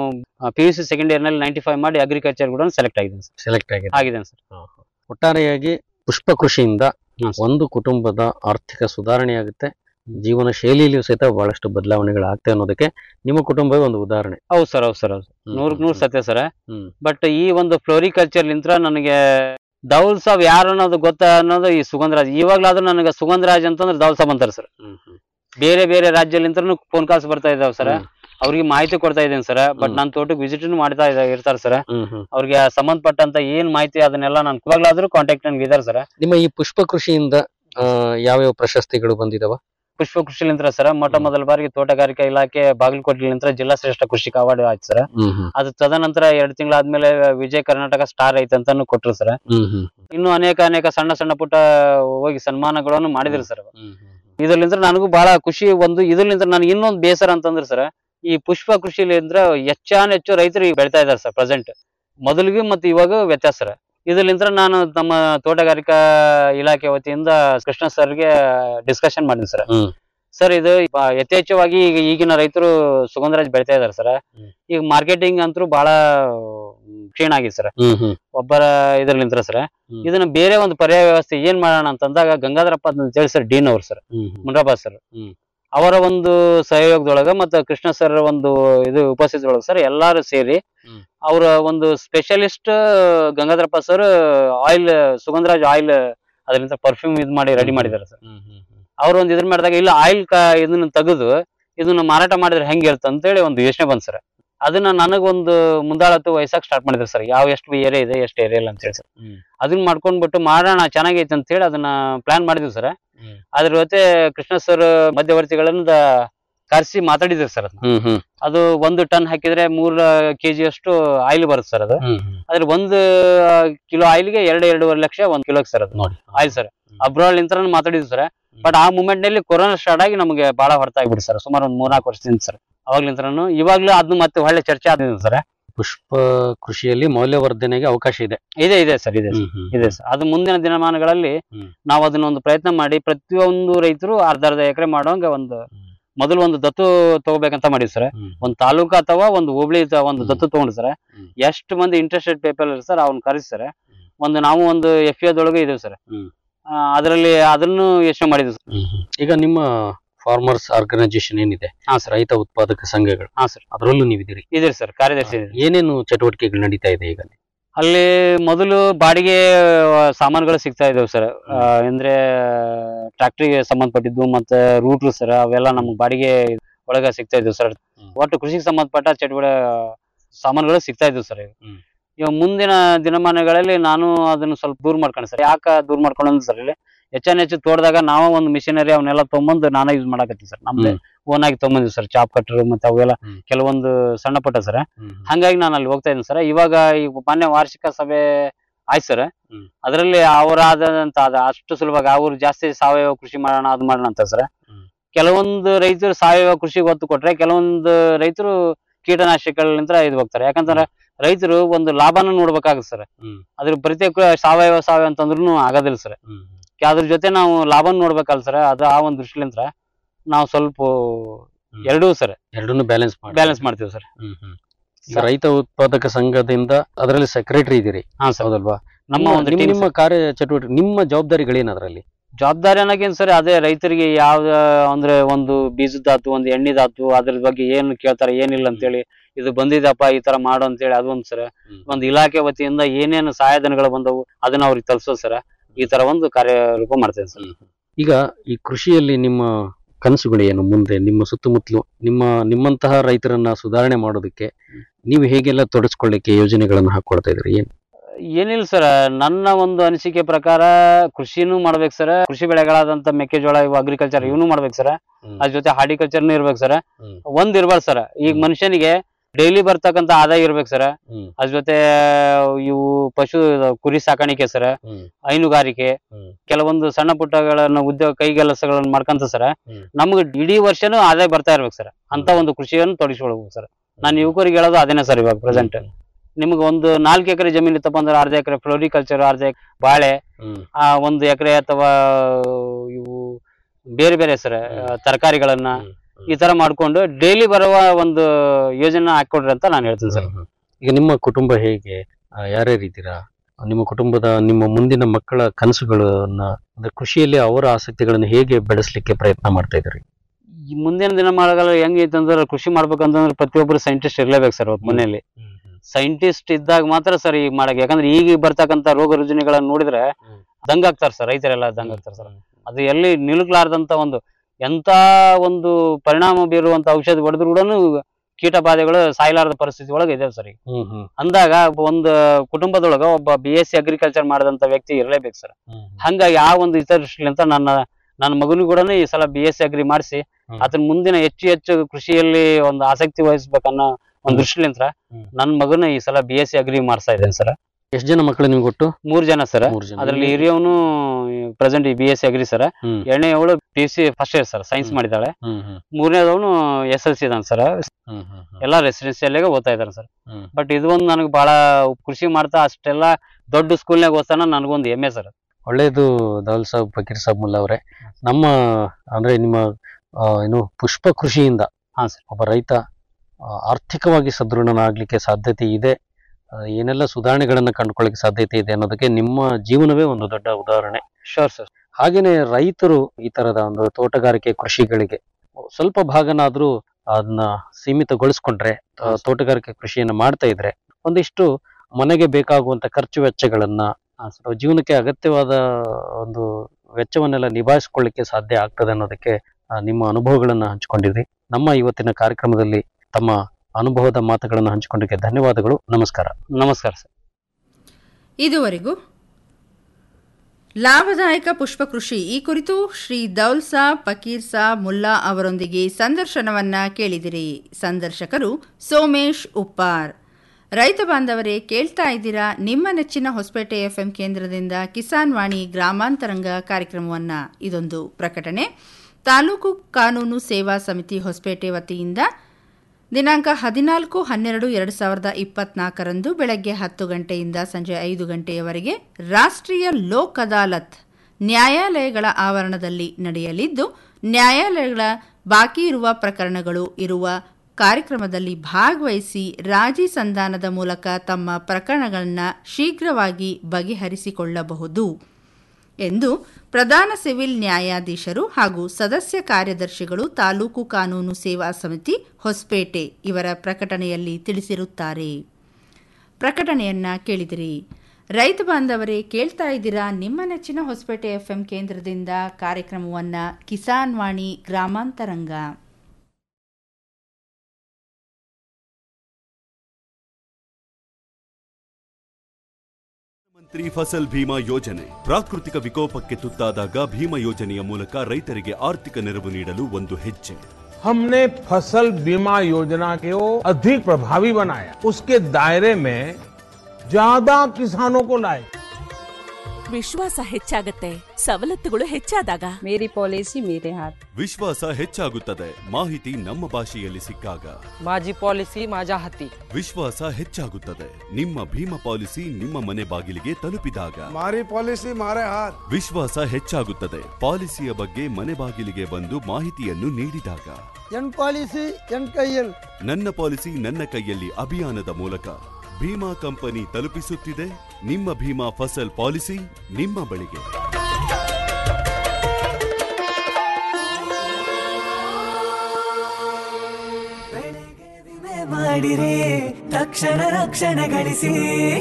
S9: P U C second year ನಲ್ಲಿ ನೈಂಟಿ ಫೈವ್ ಮಾಡಿ ಅಗ್ರಿಕಲ್ಚರ್ ಕೂಡ ಸೆಲೆಕ್ಟ್ ಆಗಿದ್ದೇನೆ ಸರ್
S8: ಸೆಲೆಕ್ಟ್ ಆಗಿದೆ
S9: ಆಗಿದ್ದೇನೆ ಸರ್
S8: ಒಟ್ಟಾರೆಯಾಗಿ ಪುಷ್ಪ ಕೃಷಿಯಿಂದ
S9: ಹ್ಮ್ ಸರ್.
S8: ಒಂದು ಕುಟುಂಬದ ಆರ್ಥಿಕ ಸುಧಾರಣೆ ಆಗುತ್ತೆ ಜೀವನ ಶೈಲಿಯಲ್ಲಿಯೂ ಸಹಿತ ಬಹಳಷ್ಟು ಬದಲಾವಣೆಗಳಾಗ್ತವೆ ಅನ್ನೋದಕ್ಕೆ ನಿಮ್ಮ ಕುಟುಂಬವೇ ಒಂದು ಉದಾಹರಣೆ
S9: ಹೌದು ಸರ್ ಹೌದು ಸರ್ ಹೌದು
S8: ಹ್ಮ್,
S9: ನೂರಕ್
S8: ಹ್ಮ್,
S9: ನೂರ್ ಸತ್ಯ ಸರ್
S8: ಹ್ಮ್.
S9: ಬಟ್ ಈ ಒಂದು ಫ್ಲೋರಿಕಲ್ಚರ್ ಲಿಂತ್ರ ನನಗೆ ದೌಲ್ ಸಾಬ್ ಯಾರು ಅನ್ನೋದು ಗೊತ್ತ ಅನ್ನೋದು ಈ ಸುಗಂಧರಾಜ್ ಇವಾಗ್ಲಾದ್ರೂ ನನಗೆ ಸುಗಂಧರಾಜ್ ಅಂತಂದ್ರೆ ದೌಲ್ ಸಾಬ್ ಅಂತಾರೆ ಸರ್
S8: ಹ್ಮ್, ಹ್ಮ್.
S9: ಬೇರೆ ಬೇರೆ ರಾಜ್ಯಲಿಂತ್ರನು ಫೋನ್ ಕಾಲ್ಸ್ ಬರ್ತಾ ಇದಾವೆ ಸರ್
S8: ಹ್ಮ್.
S9: ಅವ್ರಿಗೆ ಮಾಹಿತಿ ಕೊಡ್ತಾ ಇದ್ದೇನೆ ಸರ್ ಬಟ್
S8: ಹ್ಮ್.
S9: ನನ್ನ ತೋಟಕ್ಕೆ ವಿಸಿಟ್ ಮಾಡ್ತಾ ಇದ್ದಾರೆ ಇರ್ತಾರೆ ಸರ್
S8: ಹ್ಮ್, ಹ್ಮ್.
S9: ಅವ್ರಿಗೆ ಸಂಬಂಧಪಟ್ಟಂತ ಏನ್ ಮಾಹಿತಿ ಅದನ್ನೆಲ್ಲ ನಾನು ಇವಾಗ್ಲಾದ್ರೂ ಕಾಂಟ್ಯಾಕ್ಟ್ ನನ್ಗೆ ಇದಾರೆ ಸರ್
S8: ನಿಮ್ಮ ಈ ಪುಷ್ಪ ಕೃಷಿಯಿಂದ ಆ, ಯಾವ್ಯಾವ ಪ್ರಶಸ್ತಿಗಳು ಬಂದಿದಾವ
S9: ಪುಷ್ಪ ಕೃಷಿಲಿಂತ್ರ ಸರ್ ಮೊಟ್ಟ ಮೊದಲ ಬಾರಿಗೆ ತೋಟಗಾರಿಕಾ ಇಲಾಖೆ ಬಾಗಲಕೋಟೆಲಿಂತ್ರ ಜಿಲ್ಲಾ ಶ್ರೇಷ್ಠ ಕೃಷಿಕ ಅವಾರ್ಡ್ ಆಯ್ತು ಸರ್
S8: ಹ್ಮ್ ಹ್ಮ್
S9: ಅದು ತದನಂತರ ಎರಡು ತಿಂಗಳಾದ್ಮೇಲೆ ವಿಜಯ ಕರ್ನಾಟಕ ಸ್ಟಾರ್ ಐತೆ ಅಂತಾನು ಕೊಟ್ರು ಸರ್
S8: ಹ್ಮ್ ಹ್ಮ್
S9: ಇನ್ನು ಅನೇಕ ಅನೇಕ ಸಣ್ಣ ಸಣ್ಣ ಪುಟ್ಟ ಹೋಗಿ ಸನ್ಮಾನಗಳನ್ನು ಮಾಡಿದ್ರು ಸರ್
S8: ಹ್ಮ್ ಹ್ಮ್
S9: ಇದ್ರಲಿಂತ್ರ ನನಗೂ ಬಹಳ ಖುಷಿ ಒಂದು ಇದ್ರಲಿಂತ್ರ ನನಗೆ ಇನ್ನೊಂದು ಬೇಸರ ಅಂತಂದ್ರೆ ಸರ್ ಈ ಪುಷ್ಪ ಕೃಷಿಲಿಂದ್ರ ಹೆಚ್ಚಾನ್ ಹೆಚ್ಚು ರೈತರು ಈಗ ಬೆಳಿತಾ ಇದಾರೆ ಸರ್ ಪ್ರೆಸೆಂಟ್ ಮೊದಲಿಗೆ ಮತ್ತೆ ಇವಾಗ ವ್ಯತ್ಯಾಸ ಸರ್ ಇದರಲಿಂತ್ರ ನಾನು ನಮ್ಮ ತೋಟಗಾರಿಕಾ ಇಲಾಖೆ ವತಿಯಿಂದ ಕೃಷ್ಣ ಸರ್ಗೆ ಡಿಸ್ಕಷನ್ ಮಾಡಿದ್ದೆ ಸರ್
S8: ಹ್ಮ್.
S9: ಸರ್ ಇದು ಬ- ಯಥೇಚ್ಛವಾಗಿ ಈಗ ಈಗಿನ ರೈತರು ಸುಗಂಧರಾಜ್ ಬೆಳಿತಾ ಇದಾರೆ ಸರ್
S8: ಹ್ಮ್.
S9: ಈಗ ಮಾರ್ಕೆಟಿಂಗ್ ಅಂತೂ ಬಹಳ ಕ್ಷೀಣ ಆಗಿದೆ ಸರ್
S8: ಹ್ಮ್ ಹ್ಮ್
S9: ಒಬ್ಬರ ಇದ್ರಲಿಂತ್ರ ಸರ್
S8: ಹ್ಮ್.
S9: ಇದನ್ನ ಬೇರೆ ಒಂದು ಪರ್ಯಾಯ ವ್ಯವಸ್ಥೆ ಏನ್ ಮಾಡೋಣ ಅಂತಂದಾಗ ಗಂಗಾಧರಪ್ಪ ಅಂತ ಹೇಳಿ ಸರ್ ಡೀನ್ ಅವ್ರು ಸರ್
S8: ಹ್ಮ್ ಹ್ಮ್
S9: ಮುನ್ರಾಬಾದ್ ಸರ್
S8: ಹ್ಮ್.
S9: ಅವರ ಒಂದು ಸಹಯೋಗದೊಳಗ ಮತ್ತು ಕೃಷ್ಣ ಸರ್ ಒಂದು ಇದು ಉಪಸ್ಥಿತಿಯೊಳಗ ಸರ್ ಎಲ್ಲಾರು ಸೇರಿ
S8: ಹ್ಮ್.
S9: ಅವರ ಒಂದು ಸ್ಪೆಷಲಿಸ್ಟ್ ಗಂಗಾಧರಪ್ಪ ಸರ್ ಆಯಿಲ್ ಸುಗಂಧರಾಜ್ ಆಯಿಲ್ ಅದರಿಂದ ಪರ್ಫ್ಯೂಮ್ ಇದು ಮಾಡಿ ರೆಡಿ
S8: ಹ್ಮ್.
S9: ಮಾಡಿದ್ದಾರೆ ಸರ್
S8: ಹ್ಮ್ ಹ್ಮ್ ಹ್ಮ್
S9: ಅವ್ರ ಒಂದು ಇದ್ರ ಮಾಡಿದಾಗ ಇಲ್ಲ ಆಯಿಲ್ ಇದನ್ನ ತೆಗೆದು ಇದನ್ನ ಮಾರಾಟ ಮಾಡಿದ್ರೆ ಹೆಂಗಿರುತ್ತೆ ಅಂತೇಳಿ ಒಂದು ಯೋಚನೆ ಬಂತು ಸರ್ ಅದನ್ನ ನನಗೊಂದು ಮುಂದಾಳತ್ತು ವಯಸ್ಸಾಗ ಸ್ಟಾರ್ಟ್ ಮಾಡಿದ್ರು ಸರ್ ಯಾವ ಎಷ್ಟು ಏರಿಯಾ ಇದೆ ಎಷ್ಟು ಏರಿಯಾ ಇಲ್ಲ ಅಂತ ಹೇಳಿ ಸರ್
S8: ಹ್ಮ್.
S9: ಅದನ್ನ ಮಾಡ್ಕೊಂಡ್ಬಿಟ್ಟು ಮಾಡೋಣ ಚೆನ್ನಾಗೈತೆ ಅಂತ ಹೇಳಿ ಅದನ್ನ ಪ್ಲಾನ್ ಮಾಡಿದ್ವಿ ಸರ್
S8: ಹ್ಮ್.
S9: ಅದ್ರ ಜೊತೆ ಕೃಷ್ಣ ಸರ್ ಮಧ್ಯವರ್ತಿಗಳನ್ನ ಕರೆಸಿ ಮಾತಾಡಿದ್ರು ಸರ್ ಅದನ್ನ
S8: ಹ್ಮ್ ಹ್ಮ್
S9: ಅದು ಒಂದು ಟನ್ ಹಾಕಿದ್ರೆ ಮೂರ್ ಕೆಜಿ ಅಷ್ಟು ಆಯಿಲ್ ಬರುತ್ತೆ ಸರ್ ಅದು
S8: ಹ್ಮ್ ಹ್ಮ್
S9: ಅದ್ರ ಒಂದು ಕಿಲೋ ಆಯಿಲ್ಗೆ ಎರಡು ಎರಡೂವರೆ ಲಕ್ಷ ಒಂದ್ ಕಿಲೋ ಸರ್ ಅದು
S8: ನೋಡಿ
S9: ಆಯಿಲ್ ಸರ್ ಅಬ್ರಾಡ್ ನಿಂತ್ರ ಮಾತಾಡಿದ್ವಿ ಸರ್ ಬಟ್ ಆ ಮೂಮೆಂಟ್ ನಲ್ಲಿ ಕೊರೋನಾ ಸ್ಟಾರ್ಟ್ ಆಗಿ ನಮಗೆ ಬಹಳ ಹೊರತಾಗ್ಬಿಡಿ ಸರ್ ಸುಮಾರು ಒಂದ್ ಮೂರ್ನಾಲ್ಕು ವರ್ಷದಿಂದ ಸರ್ ಅವಾಗ್ಲಿಂತ್ರನು ಇವಾಗ್ಲೂ ಅದನ್ನ ಮತ್ತೆ ಒಳ್ಳೆ ಚರ್ಚೆ ಆಗಿದೆ ಸರ್
S8: ಪುಷ್ಪ ಕೃಷಿಯಲ್ಲಿ ಮೌಲ್ಯವರ್ಧನೆಗೆ ಅವಕಾಶ ಇದೆ
S9: ಇದೆ ಇದೆ ಸರ್ ಇದೆ sir. ಇದೆ ಸರ್ ಅದು ಮುಂದಿನ ದಿನಮಾನಗಳಲ್ಲಿ
S8: ಹ್ಮ್.
S9: ನಾವು ಅದನ್ನ ಒಂದು ಪ್ರಯತ್ನ ಮಾಡಿ ಪ್ರತಿಯೊಂದು ರೈತರು ಅರ್ಧ ಅರ್ಧ ಎಕರೆ ಮಾಡೋಂಗ ಒಂದು
S8: ಹ್ಮ್.
S9: ಮೊದಲು ಒಂದು ದತ್ತು ತಗೋಬೇಕಂತ ಮಾಡಿವಿ ಸರ್
S8: ಹ್ಮ್.
S9: ಒಂದು ತಾಲೂಕು ಅಥವಾ ಒಂದು ಹೋಬಳಿ ತ- ಒಂದು
S8: ಹ್ಮ್.
S9: ದತ್ತು ತಗೊಂಡು ಸರ್
S8: ಹ್ಮ್.
S9: ಎಷ್ಟು ಮಂದಿ ಇಂಟ್ರೆಸ್ಟೆಡ್ ಪೀಪಲ್ ಸರ್ ಅವ್ನ ಕರೆಸಿ ಸರ್ ಒಂದು ನಾವು ಒಂದು ಎಫ್ ಎದೊಳಗೆ ಇದೀವಿ ಸರ್
S8: ಹ್ಮ್.
S9: ಅದರಲ್ಲಿ ಅದನ್ನು ಯೋಚನೆ ಮಾಡಿದ್ವಿ ಸರ್
S8: ಹ್ಮ್ ಹ್ಮ್. ಈಗ ನಿಮ್ಮ ಫಾರ್ಮರ್ಸ್ ಆರ್ಗನೈಸೇಷನ್ ಏನಿದೆ
S9: ಹಾ ಸರ್
S8: ರೈತ ಉತ್ಪಾದಕ ಸಂಘಗಳು
S9: ಹಾ ಸರ್
S8: ಅದರಲ್ಲೂ ನೀವಿದ್ದೀರಿ
S9: ಇದೆ ಸರ್ ಕಾರ್ಯದರ್ಶಿ ಇದೆ
S8: ಏನೇನು ಚಟುವಟಿಕೆಗಳು ನಡೀತಾ ಇದೆ ಈಗ
S9: ಅಲ್ಲಿ ಮೊದಲು ಬಾಡಿಗೆ ಆ, ಸಾಮಾನುಗಳು ಸಿಗ್ತಾ ಇದಾವೆ ಸರ್ ಅಂದ್ರೆ ಟ್ರಾಕ್ಟರ್ಗೆ ಸಂಬಂಧಪಟ್ಟಿದ್ದು ಮತ್ತೆ ರೂಟ್ರು ಸರ್ ಅವೆಲ್ಲ ನಮ್ಗೆ ಬಾಡಿಗೆ ಒಳಗ ಸಿಗ್ತಾ ಇದ್ವು ಸರ್
S8: ಹ್ಮ್.
S9: ಒಟ್ಟು ಕೃಷಿಗೆ ಸಂಬಂಧಪಟ್ಟ ಚಟುವಟಿಕೆ ಸಾಮಾನುಗಳು ಸಿಗ್ತಾ ಇದ್ವು ಸರ್
S8: ಹ್ಮ್.
S9: ಇವಾಗ ಮುಂದಿನ ದಿನಮಾನಗಳಲ್ಲಿ ನಾನು ಅದನ್ನ ಸ್ವಲ್ಪ ದೂರ ಮಾಡ್ಕೊಂಡು ಸರ್ ಯಾಕ ದೂರ ಮಾಡ್ಕೊಂಡು ಸರ್ ಇಲ್ಲಿ ಹೆಚ್ಚಾನ್ ಹೆಚ್ಚು ತೋಟದಾಗ ನಾವ ಒಂದು ಮಿಷಿನರಿ ಅವನ್ನೆಲ್ಲ ತೊಗೊಂಬಂದು ನಾನೇ ಯೂಸ್ ಮಾಡಕತ್ತೀನಿ ಸರ್ ನಮ್ದೇ ಓನ್ ಆಗಿ ತೊಗೊಂಬಂದಿವಿ ಸರ್ ಚಾಪ್ ಕಟ್ರು ಮತ್ತೆ ಅವೆಲ್ಲ
S8: ಹ್ಮ್.
S9: ಕೆಲವೊಂದು ಸಣ್ಣ ಪುಟ್ಟ ಸರ್
S8: ಹ್ಮ್
S9: ಹಂಗಾಗಿ ನಾನು ಅಲ್ಲಿ ಹೋಗ್ತಾ ಇದ್ದೀನಿ ಸರ್ ಇವಾಗ ಈ ಮಾನ್ಯ ವಾರ್ಷಿಕ ಸಭೆ ಆಯ್ತು ಸರ್
S8: ಹ್ಮ್.
S9: ಅದರಲ್ಲಿ ಅವರಾದಂತ ಅದ ಅಷ್ಟು ಸುಲಭವಾಗಿ ಅವ್ರು ಜಾಸ್ತಿ ಸಾವಯವ ಕೃಷಿ ಮಾಡೋಣ ಅದು ಮಾಡೋಣ ಅಂತ ಸರ್
S8: ಹ್ಮ್.
S9: ಕೆಲವೊಂದು ರೈತರು ಸಾವಯವ ಕೃಷಿಗೆ ಒತ್ತು ಕೊಟ್ರೆ ಕೆಲವೊಂದು ರೈತರು ಕೀಟನಾಶಕಗಳಿಂದ ಇದು ಹೋಗ್ತಾರೆ ಯಾಕಂದ್ರೆ ರೈತರು ಒಂದು ಲಾಭನ ನೋಡ್ಬೇಕಾಗುತ್ತೆ ಸರ್
S8: ಹ್ಮ್.
S9: ಅದ್ರ ಪ್ರತ್ಯೇಕ ಸಾವಯವ ಸಾವಯವ ಅಂತಂದ್ರೂ ಆಗೋದಿಲ್ಲ ಸರ್
S8: ಹ್ಮ್
S9: ಅದ್ರ ಜೊತೆ ನಾವು ಲಾಭನ ನೋಡ್ಬೇಕಲ್ಲ ಸರ್ ಅದು ಆ ಒಂದು ದೃಷ್ಟಿಲಿಂತ್ರ ನಾವು ಸ್ವಲ್ಪ
S8: ಹ್ಮ್.
S9: ಎರಡೂ ಸರ್
S8: ಎರಡನ್ನೂ ಬ್ಯಾಲೆನ್ಸ್ ಮಾಡಿ
S9: ಬ್ಯಾಲೆನ್ಸ್ ಮಾಡ್ತೀವಿ ಸರ್
S8: ಹ್ಮ್ ಹ್ಮ್ ಈಗ ರೈತ ಉತ್ಪಾದಕ ಸಂಘದಿಂದ ಅದರಲ್ಲಿ ಸೆಕ್ರೆಟರಿ ಇದ್ದೀರಿ
S9: ಹಾ ಸರ್
S8: ಹೌದಲ್ವಾ
S9: ನಮ್ಮ
S8: ನಿಮ್ಮ-
S9: ಒಂದು
S8: ನಿಮ್ಮ-
S9: team
S8: ನಿಮ್ಮ ಕಾರ್ಯ ಚಟುವಟಿಕೆ ನಿಮ್ಮ ಜವಾಬ್ದಾರಿಗಳೇನು ಅದರಲ್ಲಿ
S9: ಜವಾಬ್ದಾರಿ ಅನ್ನೋಕೇನ್ ಸರ್ ಅದೇ ರೈತರಿಗೆ ಯಾವ ಅಂದ್ರೆ ಒಂದು ಬೀಜದಾತು ಒಂದು ಎಣ್ಣಿದಾತು ಅದ್ರ ಬಗ್ಗೆ ಏನು ಕೇಳ್ತಾರೆ ಏನಿಲ್ಲ ಅಂತೇಳಿ ಇದು ಬಂದಿದಪ್ಪ ಈ ತರ ಮಾಡು ಅಂತೇಳಿ ಅದೊಂದು ಸರ್
S8: ಹ್ಮ್.
S9: ಒಂದು ಇಲಾಖೆ ವತಿಯಿಂದ ಏನೇನು ಸಹಾಯಧನಗಳು ಬಂದವು ಅದನ್ನ ಅವ್ರಿಗೆ ತಲುಪಿಸೋದು ಸರ್ ಈ ತರ ಒಂದು ಕಾರ್ಯರೂಪ ಮಾಡ್ತೇವೆ ಸರ್
S8: ಈಗ ಈ ಕೃಷಿಯಲ್ಲಿ ನಿಮ್ಮ ಕನಸುಗಳು ಏನು ಮುಂದೆ ನಿಮ್ಮ ಸುತ್ತಮುತ್ತಲು ನಿಮ್ಮ ನಿಮ್ಮಂತಹ ರೈತರನ್ನ ಸುಧಾರಣೆ ಮಾಡೋದಕ್ಕೆ ನೀವು ಹೇಗೆಲ್ಲ ತೊಡಸ್ಕೊಳ್ಳಿಕ್ಕೆ ಯೋಜನೆಗಳನ್ನು ಹಾಕೊಳ್ತಾ ಇದ್ರಿ ಏನ್
S9: ಏನಿಲ್ಲ ಸರ್ ನನ್ನ ಒಂದು ಅನಿಸಿಕೆ ಪ್ರಕಾರ ಕೃಷಿನೂ ಮಾಡ್ಬೇಕು ಸರ್ ಕೃಷಿ ಬೆಳೆಗಳಾದಂತ ಮೆಕ್ಕೆಜೋಳ ಇವು ಅಗ್ರಿಕಲ್ಚರ್ ಇವನು ಮಾಡ್ಬೇಕು ಸರ್
S8: ಹ್ಮ್.
S9: ಅದ್ರ ಜೊತೆ ಹಾರ್ಟಿಕಲ್ಚರ್ನು ಇರ್ಬೇಕು ಸರ್
S8: ಹ್ಮ್.
S9: ಒಂದ್ ಇರ್ಬಾರ್ದು ಸರ್ ಈಗ
S8: ಹ್ಮ್.
S9: ಮನುಷ್ಯನಿಗೆ ಡೈಲಿ ಬರ್ತಕ್ಕಂತ ಆದಾಯ ಇರ್ಬೇಕು ಸರ್
S8: ಹ್ಮ್
S9: ಅದ್ರ ಜೊತೆ ಇವು ಪಶು ಕುರಿ ಸಾಕಾಣಿಕೆ ಸರ್
S8: ಹ್ಮ್
S9: ಹೈನುಗಾರಿಕೆ
S8: ಹ್ಮ್.
S9: ಕೆಲವೊಂದು ಸಣ್ಣ ಪುಟ್ಟಗಳನ್ನ ಉದ್ಯೋಗ ಕೈಗೆಲಸಗಳನ್ನ ಮಾಡ್ಕಂತ ಸರ್
S8: ಹ್ಮ್.
S9: ನಮ್ಗೆ ಇಡೀ ವರ್ಷನೂ ಆದಾಯ ಬರ್ತಾ ಇರ್ಬೇಕು ಸರ್ ಅಂತ
S8: ಹ್ಮ್.
S9: ಒಂದು ಕೃಷಿಯನ್ನು ತೊಡಗಿಸ್ಕೊಳ್ಬೇಕು ಸರ್ ನಾನು ಯುವಕರಿಗೆ ಹೇಳೋದು ಅದೇನೇ ಸರ್ ಇವಾಗ ಪ್ರೆಸೆಂಟ್ ನಿಮ್ಗೆ ಒಂದು ನಾಲ್ಕು ಎಕರೆ ಜಮೀನು ಇತ್ತಪ್ಪ ಅಂದ್ರೆ ಅರ್ಧ ಎಕರೆ ಫ್ಲೋರಿಕಲ್ಚರ್ ಅರ್ಧ ಎಕರೆ ಬಾಳೆ
S8: ಹ್ಮ್
S9: ಆ ಒಂದು ಎಕರೆ ಅಥವಾ ಇವು ಬೇರೆ ಬೇರೆ ಸರ್ ತರಕಾರಿಗಳನ್ನ
S8: ಹ್ಮ್.
S9: ಈ ತರ ಮಾಡ್ಕೊಂಡು ಡೈಲಿ ಬರುವ ಒಂದು ಯೋಜನೆ ಹಾಕೊಡ್ರಿ ಅಂತ ನಾನು ಹೇಳ್ತೀನಿ ಸರ್
S8: ಹ್ಮ್, ಹ್ಮ್. ಈಗ ನಿಮ್ಮ ಕುಟುಂಬ ಹೇಗೆ ಆ, ಯಾರ್ಯಾರಿದ್ದೀರಾ ನಿಮ್ಮ ಕುಟುಂಬದ ನಿಮ್ಮ ಮುಂದಿನ ಮಕ್ಕಳ ಕನಸುಗಳನ್ನ ಅಂದ್ರೆ ಕೃಷಿಯಲ್ಲಿ ಅವರ ಆಸಕ್ತಿಗಳನ್ನು ಹೇಗೆ ಬೆಳೆಸಲಿಕ್ಕೆ ಪ್ರಯತ್ನ ಮಾಡ್ತಾ ಇದ್ದೀರಿ
S9: ಈ ಮುಂದಿನ ದಿನಮಾನಗಳು ಹೆಂಗೈತೆ ಅಂದ್ರೆ ಕೃಷಿ ಮಾಡ್ಬೇಕಂತಂದ್ರೆ ಪ್ರತಿಯೊಬ್ಬರು ಸೈಂಟಿಸ್ಟ್ ಇರ್ಲೇಬೇಕು ಸರ್ ಅವತ್ತು ಮನೆಯಲ್ಲಿ ಸೈಂಟಿಸ್ಟ್ ಇದ್ದಾಗ ಮಾತ್ರ ಸರ್ ಈಗ ಮಾಡಕ್ ಯಾಕಂದ್ರೆ ಈಗ ಬರ್ತಕ್ಕಂತ ರೋಗ ರುಜಿನಗಳನ್ನ ನೋಡಿದ್ರೆ
S8: ಹ್ಮ್.
S9: ದಂಗಾಗ್ತಾರೆ ಸರ್ ರೈತರೆಲ್ಲ ದಂಗಾಗ್ತಾರೆ ಸರ್ ಅದು ಎಲ್ಲಿ ನಿಲುಕ್ಲಾರ್ದಂತ ಒಂದು ಎಂತ ಒಂದು ಪರಿಣಾಮ ಬೀರುವಂತ ಔಷಧ ಹೊಡೆದ್ರು ಕೂಡ ಕೀಟ ಬಾಧೆಗಳು ಸಾಯ್ಲಾರ್ದ ಪರಿಸ್ಥಿತಿ ಒಳಗೆ ಇದೆ ಸರ್ ಈಗ
S8: ಹ್ಮ್ ಹ್ಮ್
S9: ಅಂದಾಗ ಒಂದು ಕುಟುಂಬದೊಳಗ ಒಬ್ಬ ಬಿ ಎಸ್ ಸಿ ಅಗ್ರಿಕಲ್ಚರ್ ಮಾಡಿದಂತ ವ್ಯಕ್ತಿ ಇರಲೇಬೇಕು ಸರ್
S8: ಹ್ಮ್
S9: ಹಂಗಾಗಿ ಆ ಒಂದು ಹಿತದೃಷ್ಟಿಲಿಂದ ನನ್ನ ನನ್ನ ಮಗನಿಗೆ ಕೂಡ ಈ ಸಲ ಬಿ ಎಸ್ ಸಿ ಅಗ್ರಿ ಮಾಡಿಸಿ
S8: ಹ್ಮ್.
S9: ಅದನ್ನ ಮುಂದಿನ ಹೆಚ್ಚು ಹೆಚ್ಚು ಕೃಷಿಯಲ್ಲಿ ಒಂದು ಆಸಕ್ತಿ ವಹಿಸ್ಬೇಕನ್ನೋ ಒಂದು
S8: ಹ್ಮ್.
S9: ದೃಷ್ಟಿಲಿಂದ
S8: ಹ್ಮ್.
S9: ನನ್ನ ಮಗನ ಈ ಸಲ ಬಿ ಎಸ್ ಸಿ ಅಗ್ರಿ ಮಾಡ್ತಾ ಇದ್ದೇನೆ ಸರ್
S8: ಎಷ್ಟು ಜನ ಮಕ್ಕಳು ನಿಮ್ಗೆ ಒಟ್ಟು
S9: ಮೂರ್ ಜನ ಸರ್
S8: ಮೂರು ಜನ
S9: ಅದ್ರಲ್ಲಿ ಹಿರಿಯವನು ಪ್ರೆಸೆಂಟ್ ಈ B S C agri sir
S8: ಹ್ಮ್
S9: ಎರಡನೇವಳು P C first year sir science
S8: ಹ್ಮ್.
S9: ಮಾಡಿದ್ದಾಳೆ
S8: ಹ್ಮ್ ಹ್ಮ್
S9: ಮೂರನೇದವನು ಎಸ್ ಎಲ್ ಸಿ ಇದಾನೆ ಸರ್
S8: ಹ್ಮ್ ಹ್ಮ್ ಹ್ಮ್
S9: ಎಲ್ಲ ರೆಸಿಡೆನ್ಸಿಯಲ್ಲಾಗ ಓದ್ತಾ ಇದ್ದಾರೆ ಸರ್
S8: ಹ್ಮ್.
S9: ಬಟ್ ಇದು ಒಂದು ನನಗೆ ಬಹಳ ಕೃಷಿ ಮಾಡ್ತಾ ಅಷ್ಟೆಲ್ಲ ದೊಡ್ಡ ಸ್ಕೂಲ್ನಾಗ ಓದ್ತಾನ ನನಗೊಂದು ಹೆಮ್ಮೆ ಸರ್
S8: ಒಳ್ಳೇದು ದಾಲ್ ಸಾಬ್ ಫಕೀರ್ ಸಾಬ್ ಮುಲ್ಲಾ ಅವರೇ ನಮ್ಮ ಅಂದ್ರೆ ನಿಮ್ಮ ಆ, ಏನು ಪುಷ್ಪ ಕೃಷಿಯಿಂದ
S9: ಹಾ ಸರ್
S8: ಒಬ್ಬ ರೈತ ಆ, ಆರ್ಥಿಕವಾಗಿ ಸದೃಢನಾಗ್ಲಿಕ್ಕೆ ಸಾಧ್ಯತೆ ಇದೆ ಆ, ಏನೆಲ್ಲ ಸುಧಾರಣೆಗಳನ್ನ ಕಂಡುಕೊಳ್ಳಿಕ್ಕೆ ಸಾಧ್ಯತೆ ಇದೆ ಅನ್ನೋದಕ್ಕೆ ನಿಮ್ಮ ಜೀವನವೇ ಒಂದು ದೊಡ್ಡ ಉದಾಹರಣೆ
S9: ಶೋರ್ ಸರ್
S8: ಹಾಗೇನೆ ರೈತರು ಈ ತರದ ಒಂದು ತೋಟಗಾರಿಕೆ ಕೃಷಿಗಳಿಗೆ ಸ್ವಲ್ಪ ಭಾಗನಾದ್ರೂ ಅದನ್ನ ಸೀಮಿತಗೊಳಿಸ್ಕೊಂಡ್ರೆ ಆ,
S9: ಹೌದು.
S8: ತೋಟಗಾರಿಕೆ ಕೃಷಿಯನ್ನ ಮಾಡ್ತಾ ಇದ್ರೆ ಒಂದಿಷ್ಟು ಮನೆಗೆ ಬೇಕಾಗುವಂತ ಖರ್ಚು ವೆಚ್ಚಗಳನ್ನ
S9: ಹಾ
S8: ಆ, ಜೀವನಕ್ಕೆ ಅಗತ್ಯವಾದ ಒಂದು ವೆಚ್ಚವನ್ನೆಲ್ಲ ನಿಭಾಯಿಸ್ಕೊಳ್ಳಿಕ್ಕೆ ಸಾಧ್ಯ ಆಗ್ತದೆ ಅನ್ನೋದಕ್ಕೆ ಆ, ನಿಮ್ಮ ಅನುಭವಗಳನ್ನ ಹಂಚಿಕೊಂಡಿದ್ರಿ ನಮ್ಮ ಇವತ್ತಿನ ಕಾರ್ಯಕ್ರಮದಲ್ಲಿ ತಮ್ಮ ಅನುಭವದ ಮಾತುಗಳನ್ನು ಹಂಚಿಕೊಂಡಿದ್ದಕ್ಕೆ ಧನ್ಯವಾದಗಳು ನಮಸ್ಕಾರ
S9: ನಮಸ್ಕಾರ ಸರ್
S7: ಇದುವರೆಗೂ ಲಾಭದಾಯಕ ಪುಷ್ಪ ಕೃಷಿ ಈ ಕುರಿತು ಶ್ರೀ ದೌಲ್ ಸಾಬ್ ಫಕೀರ್ ಸಾಬ್ ಮುಲ್ಲಾ ಅವರೊಂದಿಗೆ ಸಂದರ್ಶನವನ್ನ ಕೇಳಿದಿರಿ ಸಂದರ್ಶಕರು ಸೋಮೇಶ್ ಉಪ್ಪಾರ್ ರೈತ ಬಾಂಧವರೇ ಕೇಳ್ತಾ ಇದ್ದೀರಾ ನಿಮ್ಮ ನೆಚ್ಚಿನ ಹೊಸಪೇಟೆ ಎಫ್ಎಂ ಕೇಂದ್ರದಿಂದ ಕಿಸಾನ್ ವಾಣಿ ಗ್ರಾಮಾಂತರಂಗ ಕಾರ್ಯಕ್ರಮವನ್ನ ಇದೊಂದು ಪ್ರಕಟಣೆ ತಾಲೂಕು ಕಾನೂನು ಸೇವಾ ಸಮಿತಿ ಹೊಸಪೇಟೆ ವತಿಯಿಂದ ದಿನಾಂಕ ಹದಿನಾಲ್ಕು ಹನ್ನೆರಡು ಎರಡು ಸಾವಿರದ ಇಪ್ಪತ್ನಾಲ್ಕರಂದು ಬೆಳಗ್ಗೆ ಹತ್ತು ಗಂಟೆಯಿಂದ ಸಂಜೆ ಐದು ಗಂಟೆಯವರೆಗೆ ರಾಷ್ಟ್ರೀಯ ಲೋಕ್ ಅದಾಲತ್ ನ್ಯಾಯಾಲಯಗಳ ಆವರಣದಲ್ಲಿ ನಡೆಯಲಿದ್ದು ನ್ಯಾಯಾಲಯಗಳ ಬಾಕಿ ಇರುವ ಪ್ರಕರಣಗಳು ಇರುವ ಕಾರ್ಯಕ್ರಮದಲ್ಲಿ ಭಾಗವಹಿಸಿ ರಾಜಿ ಸಂಧಾನದ ಮೂಲಕ ತಮ್ಮ ಪ್ರಕರಣಗಳನ್ನು ಶೀಘ್ರವಾಗಿ ಬಗೆಹರಿಸಿಕೊಳ್ಳಬಹುದು ಎಂದು ಪ್ರಧಾನ ಸಿವಿಲ್ ನ್ಯಾಯಾಧೀಶರು ಹಾಗೂ ಸದಸ್ಯ ಕಾರ್ಯದರ್ಶಿಗಳು ತಾಲೂಕು ಕಾನೂನು ಸೇವಾ ಸಮಿತಿ ಹೊಸಪೇಟೆ ಇವರ ಪ್ರಕಟಣೆಯಲ್ಲಿ ತಿಳಿಸಿರುತ್ತಾರೆ ಪ್ರಕಟಣೆಯನ್ನ ಕೇಳಿದಿರಿ ರೈತ ಬಾಂಧವರೇ ಕೇಳ್ತಾ ಇದ್ದೀರಾ ನಿಮ್ಮ ನೆಚ್ಚಿನ ಹೊಸಪೇಟೆ ಎಫ್ಎಂ ಕೇಂದ್ರದಿಂದ ಕಾರ್ಯಕ್ರಮವನ್ನ ಕಿಸಾನ್ ವಾಣಿ ಗ್ರಾಮಾಂತರಂಗ
S1: ಪ್ರಧಾನಮಂತ್ರಿ ಫಸಲ್ ಭೀಮಾ ಯೋಜನೆ ಪ್ರಾಕೃತಿಕ ವಿಕೋಪಕ್ಕೆ ತುತ್ತಾದಾಗ ಭೀಮಾ ಯೋಜನೆಯ ಮೂಲಕ ರೈತರಿಗೆ ಆರ್ಥಿಕ ನೆರವು ನೀಡಲು ಒಂದು ಹೆಜ್ಜೆ
S10: हमने फसल बीमा योजना को अधिक प्रभावी बनाया उसके दायरे में ज्यादा किसानों को लाए
S11: ವಿಶ್ವಾಸ ಹೆಚ್ಚಾಗತ್ತೆ ಸವಲತ್ತುಗಳು ಹೆಚ್ಚಾದಾಗ
S12: ಮೇರಿ ಪಾಲಿಸಿ ಮೇರೆ ಹಾತ್
S1: ವಿಶ್ವಾಸ ಹೆಚ್ಚಾಗುತ್ತದೆ ಮಾಹಿತಿ ನಮ್ಮ ಭಾಷೆಯಲ್ಲಿ ಸಿಕ್ಕಾಗ
S13: माझी पॉलिसी माझ्या हाती
S1: ವಿಶ್ವಾಸ ಹೆಚ್ಚಾಗುತ್ತದೆ ನಿಮ್ಮ ಭೀಮಾ ಪಾಲಿಸಿ ನಿಮ್ಮ ಮನೆ ಬಾಗಿಲಿಗೆ ತಲುಪಿದಾಗ
S14: મારી પોલિસી મારે હાથ
S1: ವಿಶ್ವಾಸ ಹೆಚ್ಚಾಗುತ್ತದೆ ಪಾಲಿಸಿಯ ಬಗ್ಗೆ ಮನೆ ಬಾಗಿಲಿಗೆ ಬಂದು ಮಾಹಿತಿಯನ್ನು ನೀಡಿದಾಗ
S14: ಎನ್ ಪಾಲಿಸಿ ಎನ್ ಕೈಯಲ್
S1: ನನ್ನ ಪಾಲಿಸಿ ನನ್ನ ಕೈಯಲ್ಲಿ ಅಭಿಯಾನದ ಮೂಲಕ ಭೀಮಾ ಕಂಪನಿ ತಲುಪಿಸುತ್ತಿದೆ ನಿಮ್ಮ ಭೀಮಾ ಫಸಲ್ ಪಾಲಿಸಿ ನಿಮ್ಮ ಬಳಿಗೆ
S15: ಮಾಡಿರಿ ತಕ್ಷಣ ರಕ್ಷಣೆ ಗಳಿಸಿ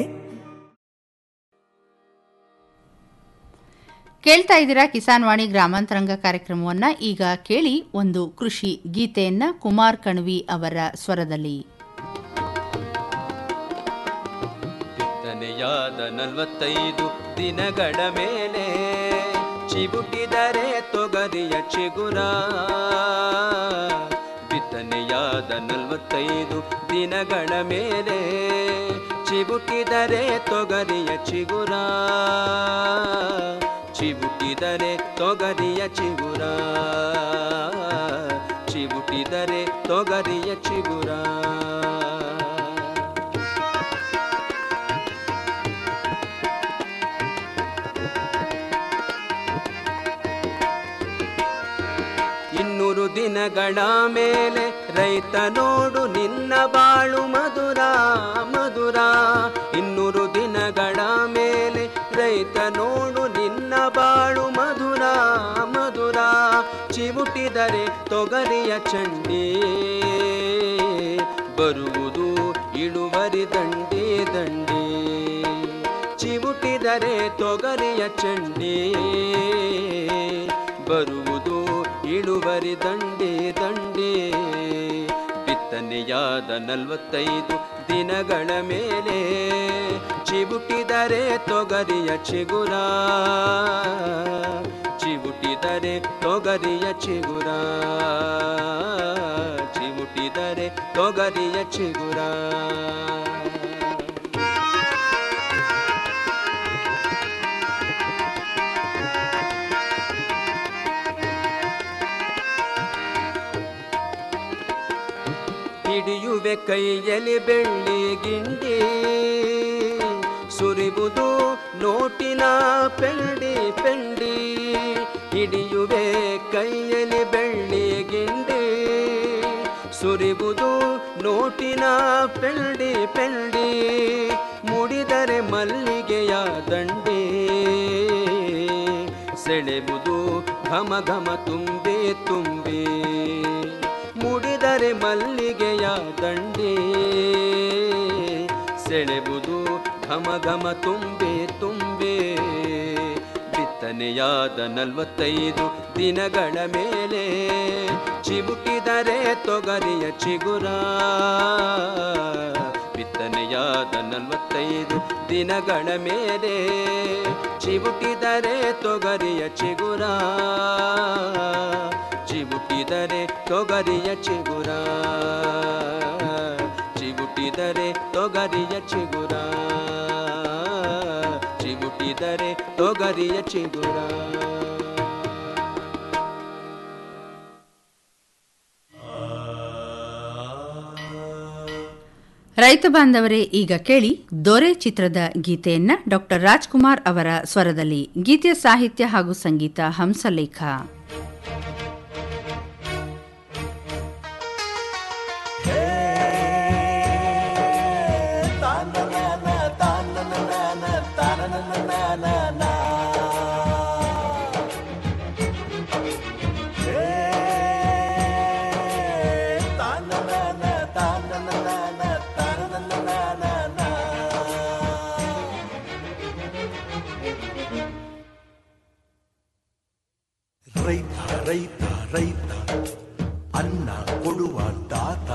S7: ಕೇಳ್ತಾ ಇದ್ದೀರಾ ಕಿಸಾನ್ ವಾಣಿ ಗ್ರಾಮಾಂತರಂಗ ಕಾರ್ಯಕ್ರಮವನ್ನ ಈಗ ಕೇಳಿ ಒಂದು ಕೃಷಿ ಗೀತೆಯನ್ನ ಕುಮಾರ್ ಕಣ್ವಿ ಅವರ ಸ್ವರದಲ್ಲಿ
S16: ಬಿತ್ತನೆಯಾದ ನಲವತ್ತೈದು ದಿನಗಳ ಮೇಲೆ ಚಿಬುಟಿದರೆ ತೊಗರಿಯ ಚಿಗುರ ಬಿತ್ತನೆಯಾದ ನಲವತ್ತೈದು ದಿನಗಳ ಮೇಲೆ ಚಿಬುಟಿದರೆ ತೊಗರಿಯ ಚಿಗುರ ಚಿಬುಟಿದರೆ ತೊಗರಿಯ ಚಿಗುರ ಚಿಬುಟಿದರೆ ತೊಗರಿಯ ಚಿಗುರ ಇನ್ನೂರು ದಿನಗಳ ಮೇಲೆ ರೈತ ನೋಡು ನಿನ್ನ ಬಾಳು ಮಧುರ ಮಧುರ ಇನ್ನೂರು ದಿನಗಳ ಮೇಲೆ ರೈತ ನೋಡು ನಿನ್ನ ಬಾಳು ಮಧುರ ಮಧುರ ಚಿವುಟಿದರೆ ತೊಗರಿಯ ಚಂಡಿ ಬರುವುದು ಇಳುವರಿ ದಂಡಿ ದಂಡಿ ಚಿವುಟಿದರೆ ತೊಗರಿಯ ಚಂಡಿ ಬರುವುದು ಇಳುವರಿ ದಂಡಿ ದಂಡಿ ಬಿತ್ತನೆಯಾದ ನಲವತ್ತೈದು ದಿನಗಳ ಮೇಲೆ ಚಿಬುಟಿದರೆ ತೊಗರಿಯ ಚಿಗುರ ಚಿಬುಟಿದರೆ ತೊಗರಿಯ ಚಿಗುರ ಚಿಬುಟಿದರೆ ತೊಗರಿಯ ಚಿಗುರ ಹಿಡಿಯುವೆ ಕೈಯಲ್ಲಿ ಬೆಳ್ಳಿ ಗಿಂಡಿ ಸುರಿಬುದು ನೋಟಿನ ಪೆಂಡಿ ಪೆಂಡಿ ಹಿಡಿಯುವೆ ಕೈಯಲ್ಲಿ ಬೆಳ್ಳಿ ಗಿಂಡಿ ಸುರಿಬುದು ನೋಟಿನ ಪೆಂಡಿ ಪೆಂಡಿ ಮುಡಿದರೆ ಮಲ್ಲಿಗೆಯ ದಂಡಿ ಸೆಳೆಬುದು ಘಮ ಘಮ ತುಂಬಿ ತುಂಬಿ ಮುಡಿದರೆ ಮಲ್ಲಿಗೆಯ ದಂಡಿ ಸೆಳೆಬುದು ಘಮ ಘಮ ತುಂಬಿ ತುಂಬಿ ಬಿತ್ತನೆಯಾದ ನಲವತ್ತೈದು ದಿನಗಳ ಮೇಲೆ ಚಿಬುಟಿದರೆ ತೊಗರಿಯ ಚಿಗುರ ಬಿತ್ತನೆಯಾದ ನಲವತ್ತೈದು ದಿನಗಳ ಮೇಲೆ ಚಿಬುಟಿದರೆ ತೊಗರಿಯ ಚಿಗುರ ಚಿಬುಟಿದರೆ ತೊಗರಿಯ ಚಿಗುರ ಚಿಬುಟಿದರೆ ತೊಗರಿಯ ಚಿಗುರ ಚಿಬುಟಿದರೆ ತೊಗರಿಯ ಚಿಗುರ
S7: ರೈತ ಬಾಂಧವರೇ ಈಗ ಕೇಳಿ ದೊರೆ ಚಿತ್ರದ ಗೀತೆಯನ್ನ ಡಾಕ್ಟರ್ ರಾಜ್ಕುಮಾರ್ ಅವರ ಸ್ವರದಲ್ಲಿ ಗೀತೆಯ ಸಾಹಿತ್ಯ ಹಾಗೂ ಸಂಗೀತ ಹಂಸಲೇಖ
S17: ರೈತ ರೈತ ರೈತ ಅನ್ನ ಕೊಡುವ ದಾತ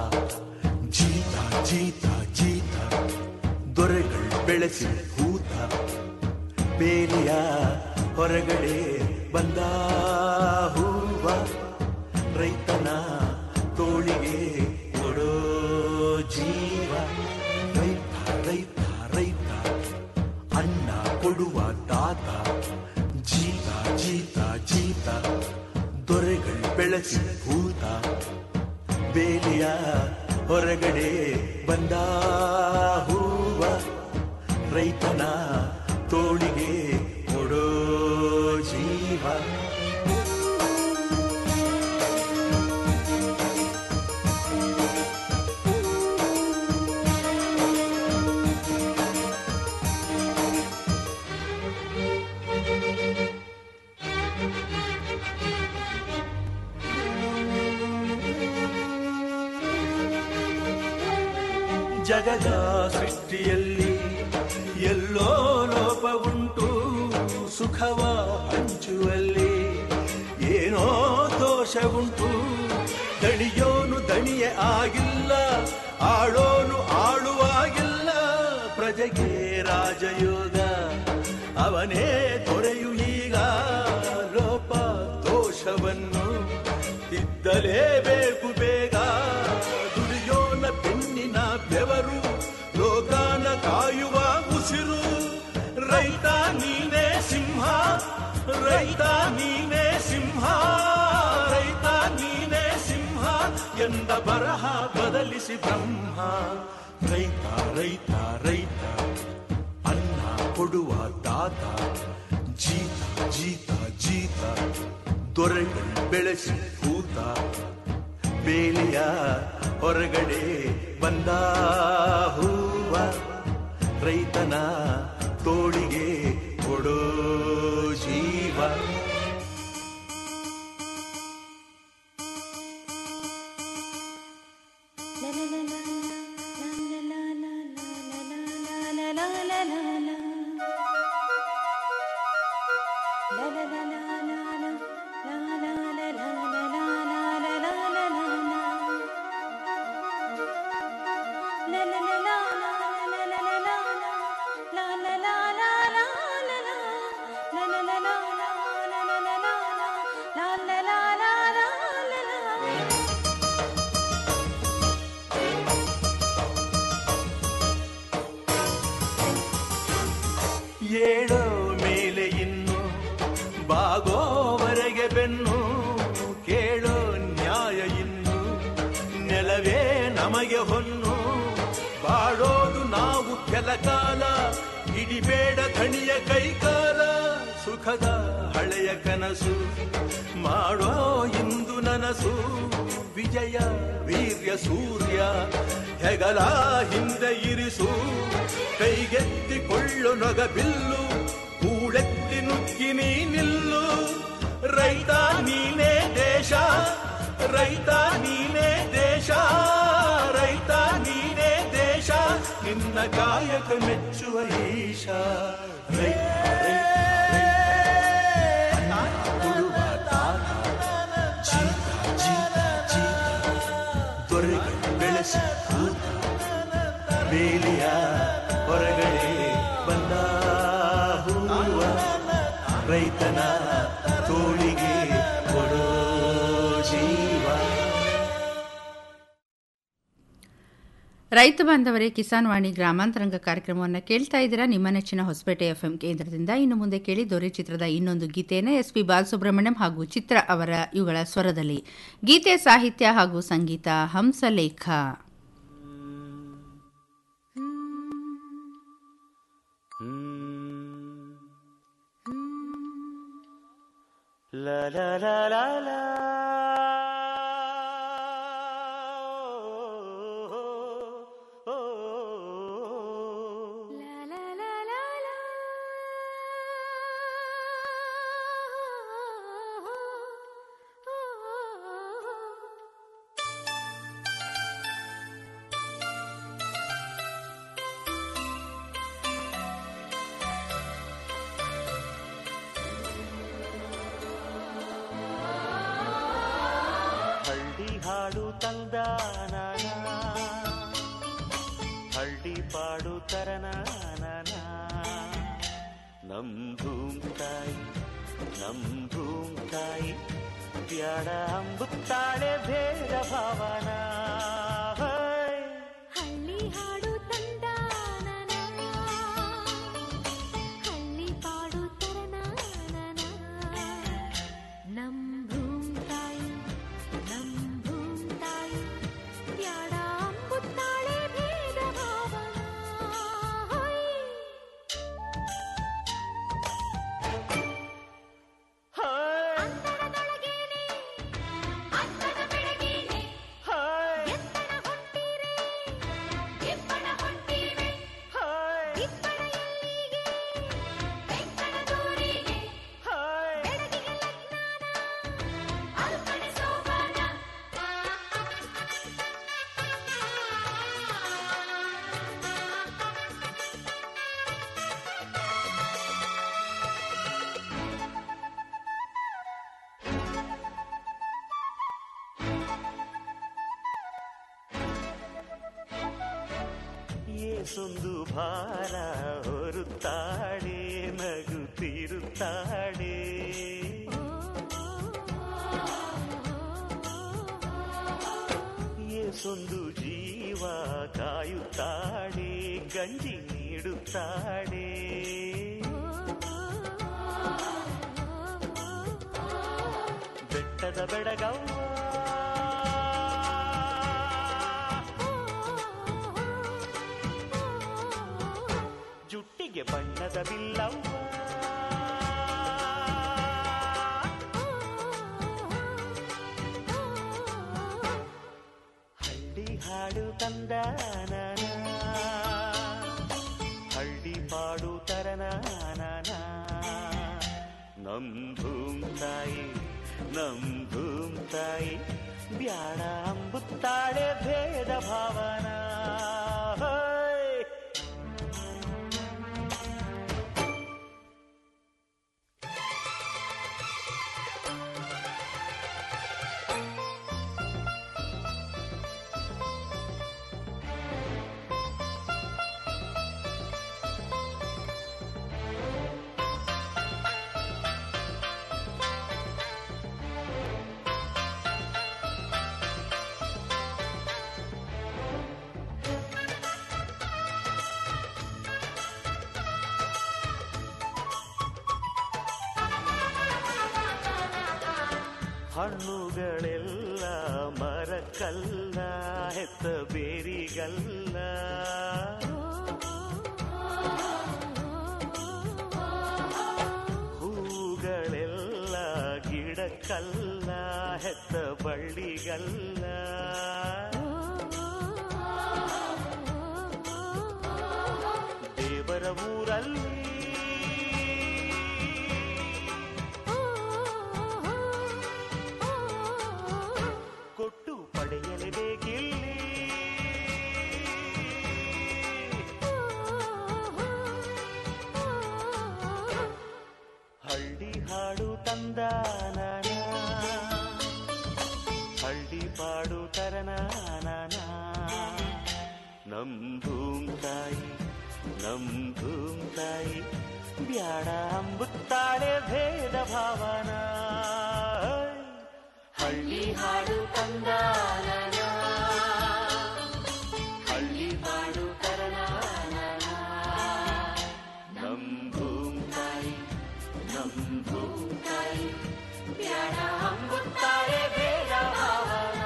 S17: ಜೀತ ಜೀತ ಜೀತ ದೊರೆಗಳು ಬೆಳೆಸಿ ಭೂತ ಬೇಲಿಯ ಹೊರಗಡೆ ಬಂದ ಹೂವ ರೈತನ ತೋಳಿಗೆ ಕೊಡೋ ಜೀವ ರೈತ ರೈತ ರೈತ ಅನ್ನ ಕೊಡುವ ತಾತ ಜೀತ ಜೀತ ಜೀತ ದೊರೆಗಳು ಬೆಳೆಸಿ ಭೂತ ಬೇಲಿಯ ಹೊರಗಡೆ ಬಂದ ಹೂವ ರೈತನ ತೋಳಿಗೆ ಕೊಡೋ ಜೀವ ಜಗದ ಸೃಷ್ಟಿಯಲ್ಲಿ ಎಲ್ಲೋ ಲೋಪವುಂಟು ಸುಖವ ಹಂಚುವಲ್ಲಿ ಏನೋ ದೋಷವುಂಟು ದಣಿಯೋನು ದಣಿಯೇ ಆಗಿಲ್ಲ ಆಳೋನು ಆಳುವಾಗಿಲ್ಲ ಪ್ರಜೆಗೆ ರಾಜಯೋಗ ಅವನೇ ದೊರೆಯು ಈಗ ಲೋಪ ದೋಷವನ್ನು ತಿದ್ದಲೇಬೇಕು ಬೇಗ ದುಡಿಯೋನ ಬೆನ್ನಿನ ಬೆವರು ಲೋಕಾನ ಕಾಯುವ ಉಸಿರು ರೈತ ನೀನೇ ಸಿಂಹ ರೈತ ನೀನೇ ಸಿಂಹ ರೈತ ನೀನೇ ಸಿಂಹ ಎಂದ ಬರಹ ಬದಲಿಸಿ ಬ್ರಹ್ಮ ರೈತ ರೈತ ರೈತ ಅನ್ನ ಕೊಡುವ ದಾತ ಜೀತ ಜೀತ ಜೀತ ದೊರೆಗಳು ಬೆಳೆಸಿ ಭೂತ ಬೇಲಿಯ ಹೊರಗಡೆ ಬಂದ ಹೂವ ರೈತನ ತೋಳಿಗೆ ಕೊಡೋ ಜೀವ ಏಳೋ ಮೇಲೆ ಇನ್ನು ಬಾಗೋವರೆಗೆ ಬೆನ್ನು ಕೇಳೋ ನ್ಯಾಯ ಇನ್ನು ನೆಲವೇ ನಮಗೆ ಹೊನ್ನು ಬಾಳೋದು ನಾವು ಕೆಲ ಕಾಲ ಹಿಡಿಬೇಡ ಧಣಿಯ ಕೈಕಾಲ ಸುಖದ ಹಳೆಯ ಕನಸು ಮಾಡೋ ಇಂದು ನನಸು ವಿಜಯ ವೀರ್ಯ ಸೂರ್ಯ ಹೆಗಲ ಹಿಂದೆ ಇರಿಸು ಕೈಗೆತ್ತಿಕೊಳ್ಳು ನೊಗ ಬಿಲ್ಲು ಕೂಳೆತ್ತಿ ನುಗ್ಗಿ ನೀ ನಿಲ್ಲು ರೈತ ನೀನೇ ದೇಶ ರೈತ ನೀನೇ ದೇಶ ರೈತ ನೀನೇ ದೇಶ ನಿನ್ನ ಕಾಯಕ ಮೆಚ್ಚುವ ಈಶ ರೈತ ರೈತ ಕೊಡುವ ತಾತ ಜೀತ ಜೀತ ಜೀತ ದೊರೆಗಳು ಬೆಳೆಸಿ ಕೂತ ಬೇಲಿಯ ಹೊರಗಡೆ ಬಂದ ಹೂವ ರೈತನ ತೋಳಿಗೆ ಕೊಡೋ ಜೀವ
S7: ರೈತ ಬಾಂಧವರೇ ಕಿಸಾನ್ ವಾಣಿ ಗ್ರಾಮಾಂತರಂಗ ಕಾರ್ಯಕ್ರಮವನ್ನು ಕೇಳ್ತಾ ಇದ್ದೀರಾ ನಿಮ್ಮ ನೆಚ್ಚಿನ ಹೊಸಪೇಟೆ ಎಫ್ಎಂ ಕೇಂದ್ರದಿಂದ ಇನ್ನು ಮುಂದೆ ಕೇಳಿ ದೊರೆ ಚಿತ್ರದ ಇನ್ನೊಂದು ಗೀತೆಯನ್ನು ಎಸ್ ಪಿ ಬಾಲಸುಬ್ರಹ್ಮಣ್ಯಂ ಹಾಗೂ ಚಿತ್ರ ಅವರ ಇವುಗಳ ಸ್ವರದಲ್ಲಿ ಗೀತೆ ಸಾಹಿತ್ಯ ಹಾಗೂ ಸಂಗೀತ Hamsalekha
S18: La la la la la. ಬ್ಯಾಡ ಅಂಬುತ್ತಾಳೆ ಭೇದ ಭಾವನ ಹೋಯ್.
S15: ಹಳ್ಳಿ ಹಾಡು ತಂದಾನನ ಹಳ್ಳಿ ಪಾಡು ತರನಾನನ ನಮ್ ಭೂಮ್ ತಾಯಿ ನಮ್ ಭೂಮ್ ತಾಯಿ ಬ್ಯಾಡ ಅಂಬುತ್ತಾಳೆ ಭೇದ ಭಾವನ ಹೋಯ್.
S18: ಹೋಯ್.
S15: ಅಂತರದೊಳಗೇನೆ ಅಂತದ ಬೆಳಗೇನೆ ಎತ್ತಡ ಹೊಂಟಿರೆ ಇಬ್ಬಣ ಹೊಂಟಿವೆ ಇಬ್ಬಣ ಎಲ್ಲಿಗೆ ಬೆಂಕಣ ದೂರಿಗೆ ಬೆಳಗಿಗೆ ಲಗ್ನಾನ ಅಲ್ಪನೆ ಸೋಪಾನ
S18: ಏಸೊಂದು ಭಾರ ಹೊರುತ್ತಾಳೆ ನಗುತ್ತಿರುತ್ತಾಳೆ ಏಸೊಂದು ಜೀವ ಕಾಯುತ್ತಾಳೆ ಗಂಜಿ ನೀಡುತ್ತಾಳೆ ಬೆಟ್ಟದ ಬೆಡಗವ್ವ ಜುಟ್ಟಿಗೆ ಬಣ್ಣದ ಬಿಲ್ಲವ್ವ ಹಳ್ಳಿ ಹಾಡು ತಂದಾನ ಹಳ್ಳಿ ಪಾಡು ತರನಾನ ನಮ್ ಭೂಮ್ ತಾಯಿ ನಮ್ ಭೂಮ್ ತಾಯಿ ಬ್ಯಾಡ ಅಂಬುತ್ತಾಳೆ ಭೇದ ಭಾವನ ಹೋಯ್. ಹಣ್ಣುಗಳೆಲ್ಲ ಮರಕ್ಕಲ್ಲ ಹೆತ್ತ ಬೇರಿಗಲ್ಲ ಹೂಗಳೆಲ್ಲ ಗಿಡಕ್ಕಲ್ಲ ಹೆತ್ತ ಬಳ್ಳಿಗಲ್ಲ ದೇವರ ಊರಲ್ಲಿ ಕೊಟ್ಟು ಪಡೆಯಲೇಬೇಕಿಲ್ಲಿ ಹಳ್ಳಿ ಹಾಡು ತಂದಾನ ಹಳ್ಳಿ ಪಾಡು ತರನಾನ ನಮ್ ಭೂಮ್ ತಾಯಿ ನಮ್ ಭೂಮ್ ತಾಯಿ ಬ್ಯಾಡ ಅಂಬುತ್ತಾಳೆ ಭೇದ ಭಾವನ ಹಳ್ಳಿ ಹಾಡು ತಂದಾನ ಹಳ್ಳಿ ಹಾಡು ತರನಾನ ನಮ್ ಭೂಮ್ ತಾಯಿ ನಮ್ ಭೂಮ್ ತಾಯಿ ಬ್ಯಾಡ ಅಂಬುತ್ತಾಳೆ ಭೇದ ಭಾವನ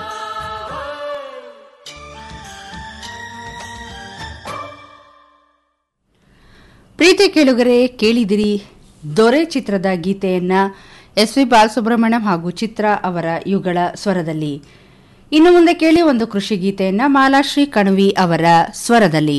S7: ಪ್ರೀತಿ ಕೇಳುಗರೆ ಕೇಳಿದಿರಿ ದೊರೆ ಚಿತ್ರದ ಗೀತೆಯನ್ನ ಎಸ್ ವಿ ಬಾಲಸುಬ್ರಹ್ಮಣ್ಯಂ ಹಾಗೂ ಚಿತ್ರ ಅವರ ಯುಗಳ ಸ್ವರದಲ್ಲಿ ಇನ್ನು ಮುಂದೆ ಕೇಳಿ ಒಂದು ಕೃಷಿ ಗೀತೆಯನ್ನ ಮಾಲಾಶ್ರೀ ಕಣವಿ ಅವರ ಸ್ವರದಲ್ಲಿ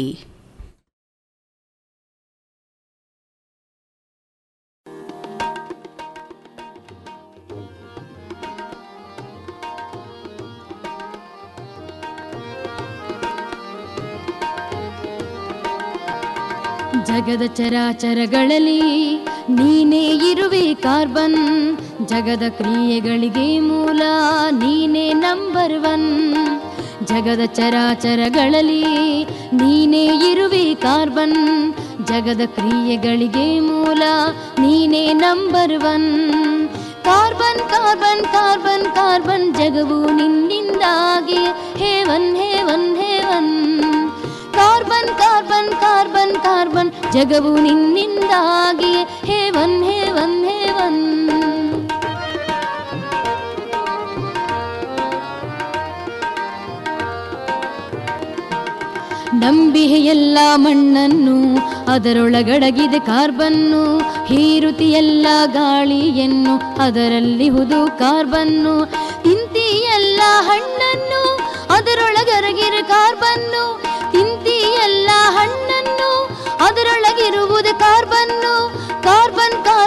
S19: ಜಗದ ಚರಾಚರಗಳಲ್ಲಿ ನೀನೇ ಇರುವೆ ಕಾರ್ಬನ್ ಜಗದ ಕ್ರಿಯೆಗಳಿಗೆ ಮೂಲ ನೀನೇ ನಂಬರ್ ಒನ್ ಜಗದ ಚರಾಚರಗಳಲ್ಲಿ ನೀನೇ ಇರುವೆ ಕಾರ್ಬನ್ ಜಗದ ಕ್ರಿಯೆಗಳಿಗೆ ಮೂಲ ನೀನೇ number one carbon carbon carbon carbon ಜಗವು ನಿನ್ನಿಂದಾಗಿ heaven heaven heaven carbon carbon carbon carbon ಜಗವು ನಿನ್ನಿಂದಾಗಿ ಹೇವನ್ ಹೇವನ್ ಹೇವನ್ ನಂಬಿಹೆ ಎಲ್ಲ ಮಣ್ಣನ್ನು ಅದರೊಳಗಡಗಿದೆ ಕಾರ್ಬನ್ನು ಹೀರುತಿ ಎಲ್ಲ ಗಾಳಿಯನ್ನು ಅದರಲ್ಲಿ ಹುದು ಕಾರ್ಬನ್ನು ತಿಂತಿ ಎಲ್ಲ ಹಣ್ಣನ್ನು ಅದರೊಳಗರಗಿರ ಕಾರ್ಬನ್ನು ತಿಂತಿ ಎಲ್ಲ ಹಣ್ಣನ್ನು ಅದರೊಳಗಿರುವುದು ಕಾರ್ಬನ್